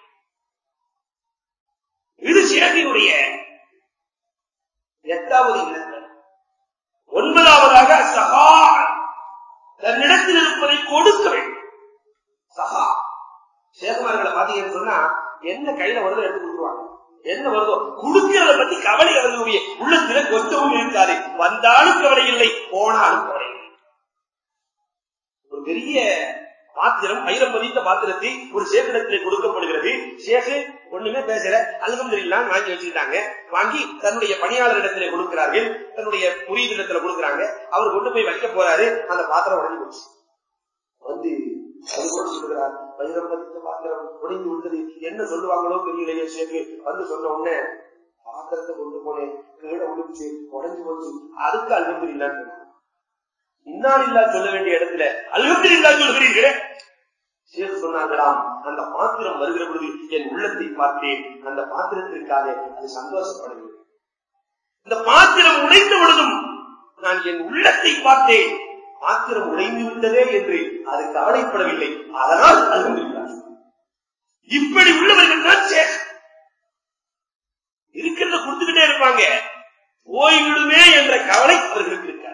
இது ஷேக்கினுடைய எட்டாவது இலக்கணம் ஒன்பதாவதாக சகா தன்னிடத்தில் இருப்பதை கொடுக்க வேண்டும் சகா சேகுமார்களை பாத்தீங்கன்னு சொன்னா என்ன கையில வருதோ எடுத்து கொடுத்துருவாங்க என்ன வருதோ கொடுக்கிறத பத்தி கவலை அவர்களுடைய உள்ளத்துல கொஞ்சமும் இருக்காது வந்தாலும் கவலை இல்லை போனாலும் கவலை இல்லை ஒரு பெரிய பாத்திரம் வைரம் பதித்த பாத்திரத்தை ஒரு சேகரத்திலே கொடுக்கப்படுகிறது சேகு ஒண்ணுமே பேசல அல்கம் தெரியலாம் வாங்கி வச்சுக்கிட்டாங்க வாங்கி தன்னுடைய பணியாளர் இடத்திலே கொடுக்கிறார்கள் தன்னுடைய புரியுது இடத்துல கொடுக்குறாங்க அவர் கொண்டு போய் வைக்க போறாரு அந்த பாத்திரம் உடஞ்சி போச்சு வந்து அது கூட சொல்லுகிறார் வைரம் பதித்த பாத்திரம் உடைந்து விட்டது என்ன சொல்லுவாங்களோ தெரியலையே ஷேக்கு வந்து சொன்ன உடனே பாத்திரத்தை கொண்டு போனேன் கீழே உடிச்சு உடைஞ்சு போச்சு அதுக்கு அல்பத்து இல்லான்னு இன்னால் இல்லா சொல்ல வேண்டிய இடத்துல அல்பத்து இல்லா சொல்கிறீர்களே ஷேக் சொன்னாங்களாம் அந்த பாத்திரம் வருகிற பொழுது என் உள்ளத்தை பார்த்தேன் அந்த பாத்திரத்திற்காக அது சந்தோஷப்படுகிறது இந்த பாத்திரம் உடைந்த பொழுதும் நான் என் உள்ளத்தை பார்த்தேன் பாத்திரம் உடைந்து விட்டதே என்று அது கவலைப்படவில்லை அதனால் அழுகின்றார் இப்படி உள்ளவர்கள் தான் ஷேக் இருக்கிறத கொடுத்துக்கிட்டே இருப்பாங்க போய்விடுமே என்ற கவலை அவர்களுக்கு இருக்காது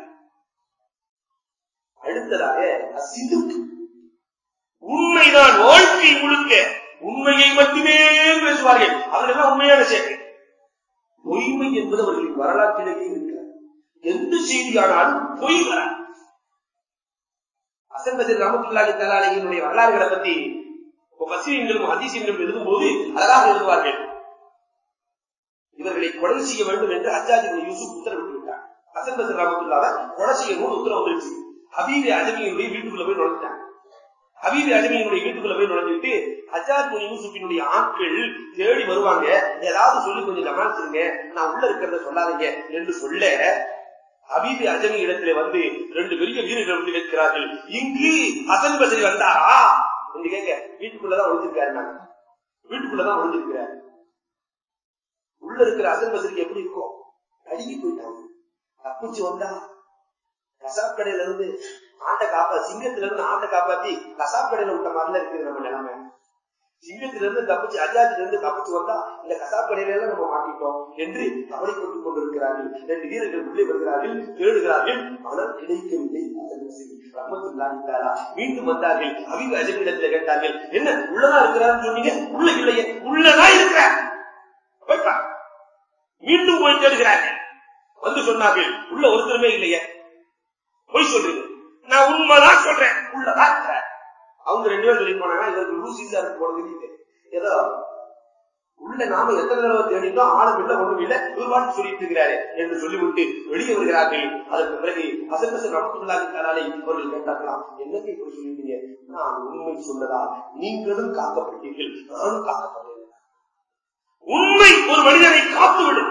அடுத்ததாக அசிதுக்கு உண்மைதான் வாழ்க்கை முழுக்க உண்மையை மட்டுமே பேசுவார்கள் அவர்கள் உண்மையான சேவை பொய்மை என்பது அவர்களின் வரலாற்றிலேயே இருக்கிறார் எந்த செய்தியானாலும் பொய் வராது அசன்பதில் ரமத்துல்லாஹி தலாலையினுடைய வரலாறுகளை பத்தி பசிரியங்களும் அதிசயங்களும் எழுதும்போது அழகாக எழுதுவார்கள் இவர்களை கொலை செய்ய வேண்டும் என்று அஜாஜி யூசுப் உத்தரவிட்டு விட்டார் அசன்பதில் ரமத்துல்லாவை கொலை செய்யணும்னு உத்தரவு வந்துருச்சு ஹபீபி அஜமியினுடைய வீட்டுக்குள்ள போய் நுழைஞ்சாங்க ஹபீபி அஜமியினுடைய வீட்டுக்குள்ள போய் நுழைஞ்சிட்டு ஹஜாத் யூசுப்பினுடைய ஆட்கள் தேடி வருவாங்க ஏதாவது சொல்லி கொஞ்சம் கவனிச்சிருங்க நான் உள்ள இருக்கிறத சொல்லாதீங்க என்று சொல்ல ஹபீபி அஜமி இடத்துல வந்து ரெண்டு பெரிய வீரர்கள் வந்து கேட்கிறார்கள் இங்கு அசன் பசரி வந்தாரா என்று கேட்க வீட்டுக்குள்ளதான் ஒழிஞ்சிருக்காரு நாங்க வீட்டுக்குள்ளதான் ஒழிஞ்சிருக்கிறார் உள்ள இருக்கிற அசன் பசரிக்கு எப்படி இருக்கும் அழுகி போயிட்டாங்க தப்பிச்சு வந்தா கசாப் கடையில இருந்து ஆட்டை காப்பா சிங்கத்துல இருந்து ஆட்டை காப்பாத்தி கசாப் கடையில விட்ட மாதிரில இருக்குது நம்ம நிலைமை சிங்கத்துல இருந்து தப்பிச்சு அஜாத்துல இருந்து தப்பிச்சு வந்தா இந்த கசாப் கடையில எல்லாம் நம்ம மாட்டிட்டோம் என்று கவலைப்பட்டுக் கொண்டிருக்கிறார்கள் ரெண்டு வீரர்கள் உள்ளே வருகிறார்கள் தேடுகிறார்கள் ஆனால் கிடைக்கவில்லை ரஹமத்துல்லாஹி மீண்டும் வந்தார்கள் அபிபு அஜமிடத்துல கேட்டார்கள் என்ன உள்ளதா இருக்கிறான்னு சொன்னீங்க உள்ள இல்லையே உள்ளதா இருக்கிறார் போய்ப்பா மீண்டும் போய் தேடுகிறார்கள் வந்து சொன்னார்கள் உள்ள ஒருத்தருமே இல்லையே பொய் சொல்றீங்க நான் உண்மைதான் சொல்றேன் உள்ளதான் இருக்கிறேன் அவங்க ரெண்டு பேரும் சொல்லி போனாங்க இதற்கு லூசிஸா இருக்கு போனது ஏதோ உள்ள நாம எத்தனை தடவை தேடிட்டோம் ஆளும் இல்ல ஒண்ணும் இல்ல இவர் சொல்லிட்டு இருக்கிறாரு என்று சொல்லிவிட்டு வெளியே வருகிறார்கள் அதற்கு பிறகு அசங்கசன் ரமத்துள்ளாவிட்டாலே அவர்கள் கேட்டார்களாம் என்னத்தை இப்படி சொல்லிட்டீங்க நான் உண்மை சொன்னதால் நீங்களும் காக்கப்பட்டீர்கள் நானும் காக்கப்பட்டேன் உண்மை ஒரு மனிதனை காத்துவிடும்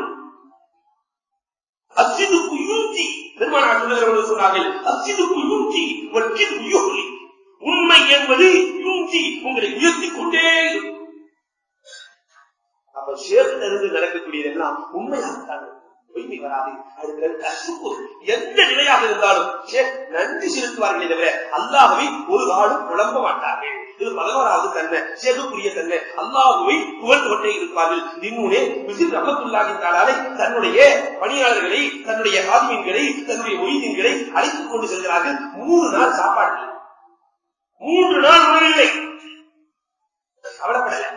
அசிதுக்கு யூஞ்சி பெருமானார் சொல்லுகிறவர்கள் சொன்னார்கள் அசிதுக்கு யூஞ்சி வக்கிது யூலி உண்மை என்பது யூஞ்சி உங்களை உயர்த்திக் கொண்டே இருக்கும் அப்ப ஷேர்ல இருந்து நடக்கக்கூடியதெல்லாம் உண்மையாகத்தான் பொய்மை வராது அடுத்த சுக்குர் எந்த நிலையாக இருந்தாலும் ஷேக் நன்றி செலுத்துவார்களே தவிர அல்லாஹவை ஒரு நாளும் குழம்ப மாட்டார்கள் இது பதினோராவது தன்மை ஷேகுக்குரிய தன்மை அல்லாஹுவை புகழ்ந்து கொண்டே இருப்பார்கள் இன்னுனே விசில் ரமத்துல்லாஹி தாலாலை தன்னுடைய பணியாளர்களை தன்னுடைய ஆதிமீன்களை தன்னுடைய ஒய்தீன்களை அழைத்துக் கொண்டு செல்கிறார்கள் மூணு நாள் சாப்பாடு மூன்று நாள் உணவில்லை கவலைப்படல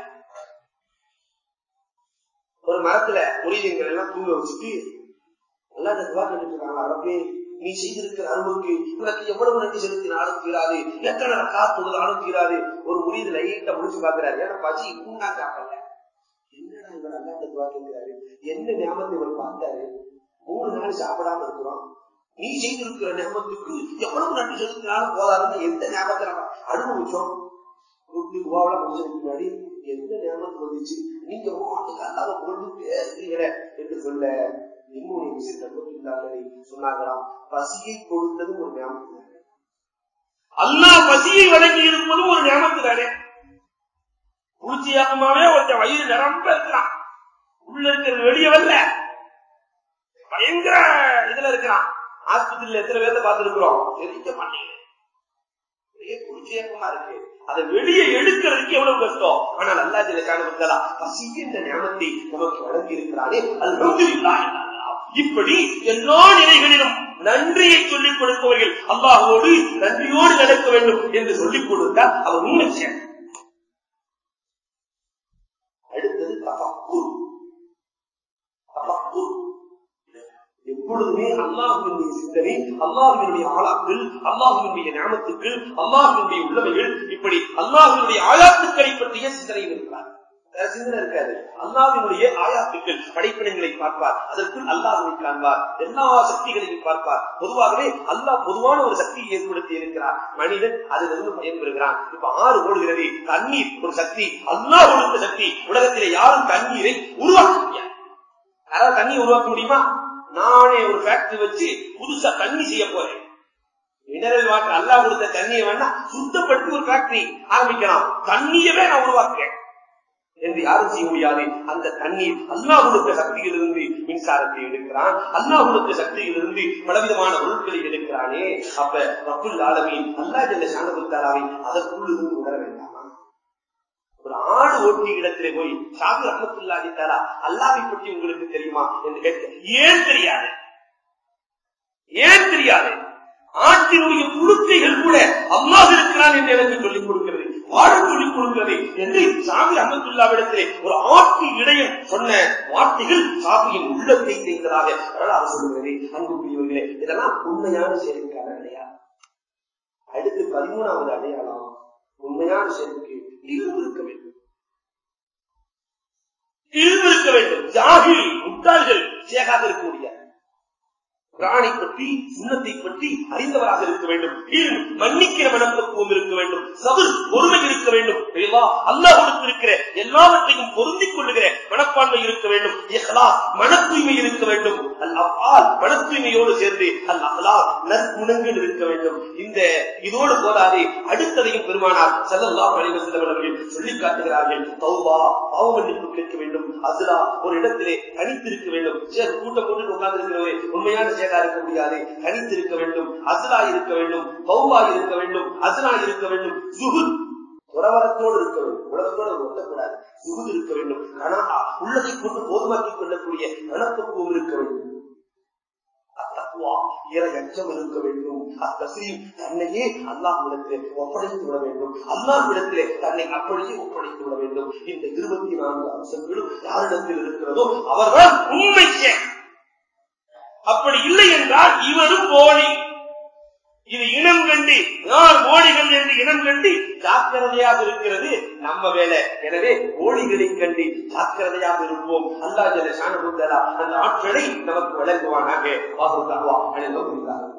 ஒரு மரத்துல ஒய்தீன்கள் எல்லாம் தூங்க வச்சுட்டு நல்லா இந்த துவா கேட்டுட்டு இருக்காங்க ரப்பே நீ செய்திருக்கிற அருளுக்கு உனக்கு எவ்வளவு நன்றி செலுத்தினாலும் தீராது எத்தனை ரக்கா தொழுதாலும் தீராது ஒரு முறியது லைட்டா முடிச்சு பாக்குறாரு ஏன்னா பசி இன்னும் சாப்பிடல என்னடா இவர் அல்லா இந்த துவா கேட்கிறாரு என்ன ஞாபகத்தை இவர் பார்த்தாரு மூணு நாள் சாப்பிடாம இருக்கிறோம் நீ செய்திருக்கிற ஞாபகத்துக்கு எவ்வளவு நன்றி செலுத்தினாலும் போதாதுன்னு எந்த ஞாபகத்தை நம்ம அனுபவிச்சோம் துவாவில முடிச்சதுக்கு முன்னாடி எந்த ஞாபகத்து வந்துச்சு நீங்க மாட்டுக்கு அல்லாத கொண்டு பேசுகிற என்று சொல்ல இன்னொரு விஷயத்தை சொன்னாங்களாம் பசியை கொடுத்தது ஒரு ஞாபகம் அல்லா பசியை வழங்கி இருப்பதும் ஒரு ஞாபகத்து தானே பூச்சியாகமாவே ஒருத்தன் வயிறு நிரம்ப இருக்கிறான் உள்ள இருக்கிறது வெளியே வரல பயங்கர இதுல இருக்கிறான் ஆஸ்பத்திரியில எத்தனை பேர்த்த பார்த்திருக்கிறோம் தெரிவிக்க மாட்டேங்குது பூச்சியாக்கமா இருக்கு அதை வெளியே எடுக்கிறதுக்கு எவ்வளவு கஷ்டம் ஆனால் அல்லா ஜில காணப்பட்டதா பசி என்ற ஞானத்தை நமக்கு வழங்கி இருக்கிறானே அது இப்படி எல்லா நிலைகளிலும் நன்றியை சொல்லிக் கொடுப்பவர்கள் அல்லாஹோடு நன்றியோடு நடக்க வேண்டும் என்று சொல்லிக் கொடுத்தால் அவர் உண்மை அடுத்தது தபக்கூர் தபக்கூர் எப்பொழுதுமே அல்லாஹுவினுடைய சிந்தனை அல்லாஹுவினுடைய ஆளாக்கள் அல்லாஹுவினுடைய ஞானத்துக்கள் அல்லாஹுவினுடைய உள்ளவைகள் இப்படி அல்லாஹுவினுடைய ஆளாத்துக்களை பற்றிய சிந்தனை இருக்கிறார் வேற சிந்தனை இருக்காது அல்லாவினுடைய ஆயாத்துக்கள் படைப்பினங்களை பார்ப்பார் அதற்குள் அல்லாஹ்வை காண்பார் எல்லா சக்திகளையும் பார்ப்பார் பொதுவாகவே அல்லாஹ் பொதுவான ஒரு சக்தியை ஏற்படுத்தி இருக்கிறார் மனிதன் அதிலிருந்து பயன்பெறுகிறான் இப்ப ஆறு ஓடுகிறது தண்ணீர் ஒரு சக்தி அல்லாஹ் கொடுத்த சக்தி உலகத்திலே யாரும் தண்ணீரை உருவாக்க முடியாது யாராவது தண்ணி உருவாக்க முடியுமா நானே ஒரு ஃபேக்டரி வச்சு புதுசா தண்ணி செய்ய போறேன் மினரல் வாட்டர் அல்லாஹ் கொடுத்த தண்ணியை வேணா சுத்தப்படுத்தி ஒரு ஃபேக்டரி ஆரம்பிக்கலாம் தண்ணியவே நான் உருவாக்குறேன் என்று யாரும் செய்ய முடியாது அந்த தண்ணீர் அல்லாஹ் கொடுத்த சக்தியிலிருந்து மின்சாரத்தை எடுக்கிறான் அல்லாஹ் கொடுத்த சக்தியிலிருந்து பலவிதமான பொருட்களை எடுக்கிறானே அப்ப ரப்புல் ஆலமீன் அல்லாஹ் ஜல்ல சாந்தபுத்தாராவை அதற்குள்ளிருந்து உணர வேண்டாமா ஒரு ஆடு ஓட்டிய இடத்திலே போய் ஷாபி ரஹமத்துல்லாஹி தஆலா அல்லாஹ்வை பற்றி உங்களுக்கு தெரியுமா என்று கேட்க ஏன் தெரியாது ஏன் தெரியாது ஆட்டினுடைய புழுக்கைகள் கூட அல்லாஹ் இருக்கிறான் என்று எனக்கு சொல்லிக் கொடுக்கிறது வாழ சொல்லிக் கொடுக்கிறது என்று சாமி அஹமதுல்லாவிடத்திலே ஒரு ஆட்டு இடையன் சொன்ன வார்த்தைகள் சாமியின் உள்ளத்தை செய்ததாக வரலாறு சொல்லுகிறது அன்புக்குரியவர்களே இதெல்லாம் உண்மையான செயலுக்கான அடையாளம் அடுத்து பதிமூணாவது அடையாளம் உண்மையான செயலுக்கு இரும்பு இருக்க வேண்டும் இரும்பு இருக்க வேண்டும் ஜாகில் முட்டாள்கள் சேகாக இருக்க முடியாது பிராணை பற்றி சுண்ணத்தை பற்றி அறிந்தவராக இருக்க வேண்டும் இல் மன்னிக்கிற மனப்பக்குவம் இருக்க வேண்டும் சபர் பொறுமை இருக்க வேண்டும் இறைவா அல்லாஹ் கொடுத்திருக்கிற எல்லாவற்றையும் பொருந்திக் கொள்ளுகிற மனப்பான்மை இருக்க வேண்டும் இஹ்லா மன தூய்மை இருக்க வேண்டும் அல் அஃபால் மன தூய்மையோடு சேர்ந்து அல் அஹ்லா நற்குணங்கள் இருக்க வேண்டும் இந்த இதோடு போதாதே அடுத்ததையும் பெருமானார் ஸல்லல்லாஹு அலைஹி வஸல்லம் அவர்கள் சொல்லி காட்டுகிறார்கள் தௌபா பாவ மன்னிப்பு கேட்க வேண்டும் அஸ்லா ஒரு இடத்திலே தனித்திருக்க வேண்டும் சரி கூட்டம் போட்டு உட்கார்ந்து இருக்கிறவரே உண்மையான சேகா இருக்க முடியாது தனித்திருக்க வேண்டும் அஸ்லா இருக்க வேண்டும் தௌபா இருக்க வேண்டும் அஸ்லா இருக்க வேண்டும் சுகுத் உறவரத்தோடு இருக்க வேண்டும் உலகத்தோடு அவர் ஒட்டக்கூடாது சுகுத் இருக்க வேண்டும் ஆனா உள்ளதை கொண்டு போதுமாக்கிக் கொள்ளக்கூடிய மனப்பக்குவம் இருக்க வேண்டும் அத்தக்குவா இறை அச்சம் இருக்க வேண்டும் அத்தசீம் தன்னையே அல்லாஹ்விடத்திலே ஒப்படைத்து விட வேண்டும் அல்லாஹ்விடத்திலே தன்னை அப்படியே ஒப்படைத்து விட வேண்டும் இந்த இருபத்தி நான்கு அம்சங்களும் யாரிடத்தில் இருக்கிறதோ அவர்தான் உண்மை சேன் அப்படி இல்லை என்றால் இவரும் போலி இது இனம் கண்டு யார் போலிகள் என்று இனம் கண்டு ஜாக்கிரதையாக இருக்கிறது நம்ம வேலை எனவே போலிகளை கண்டு ஜாக்கிரதையாக இருப்போம் அல்லா ஜல சாணபுத்தலா அந்த ஆற்றலை நமக்கு வழங்குவானாக வாகுத்தாவா அனைவரும்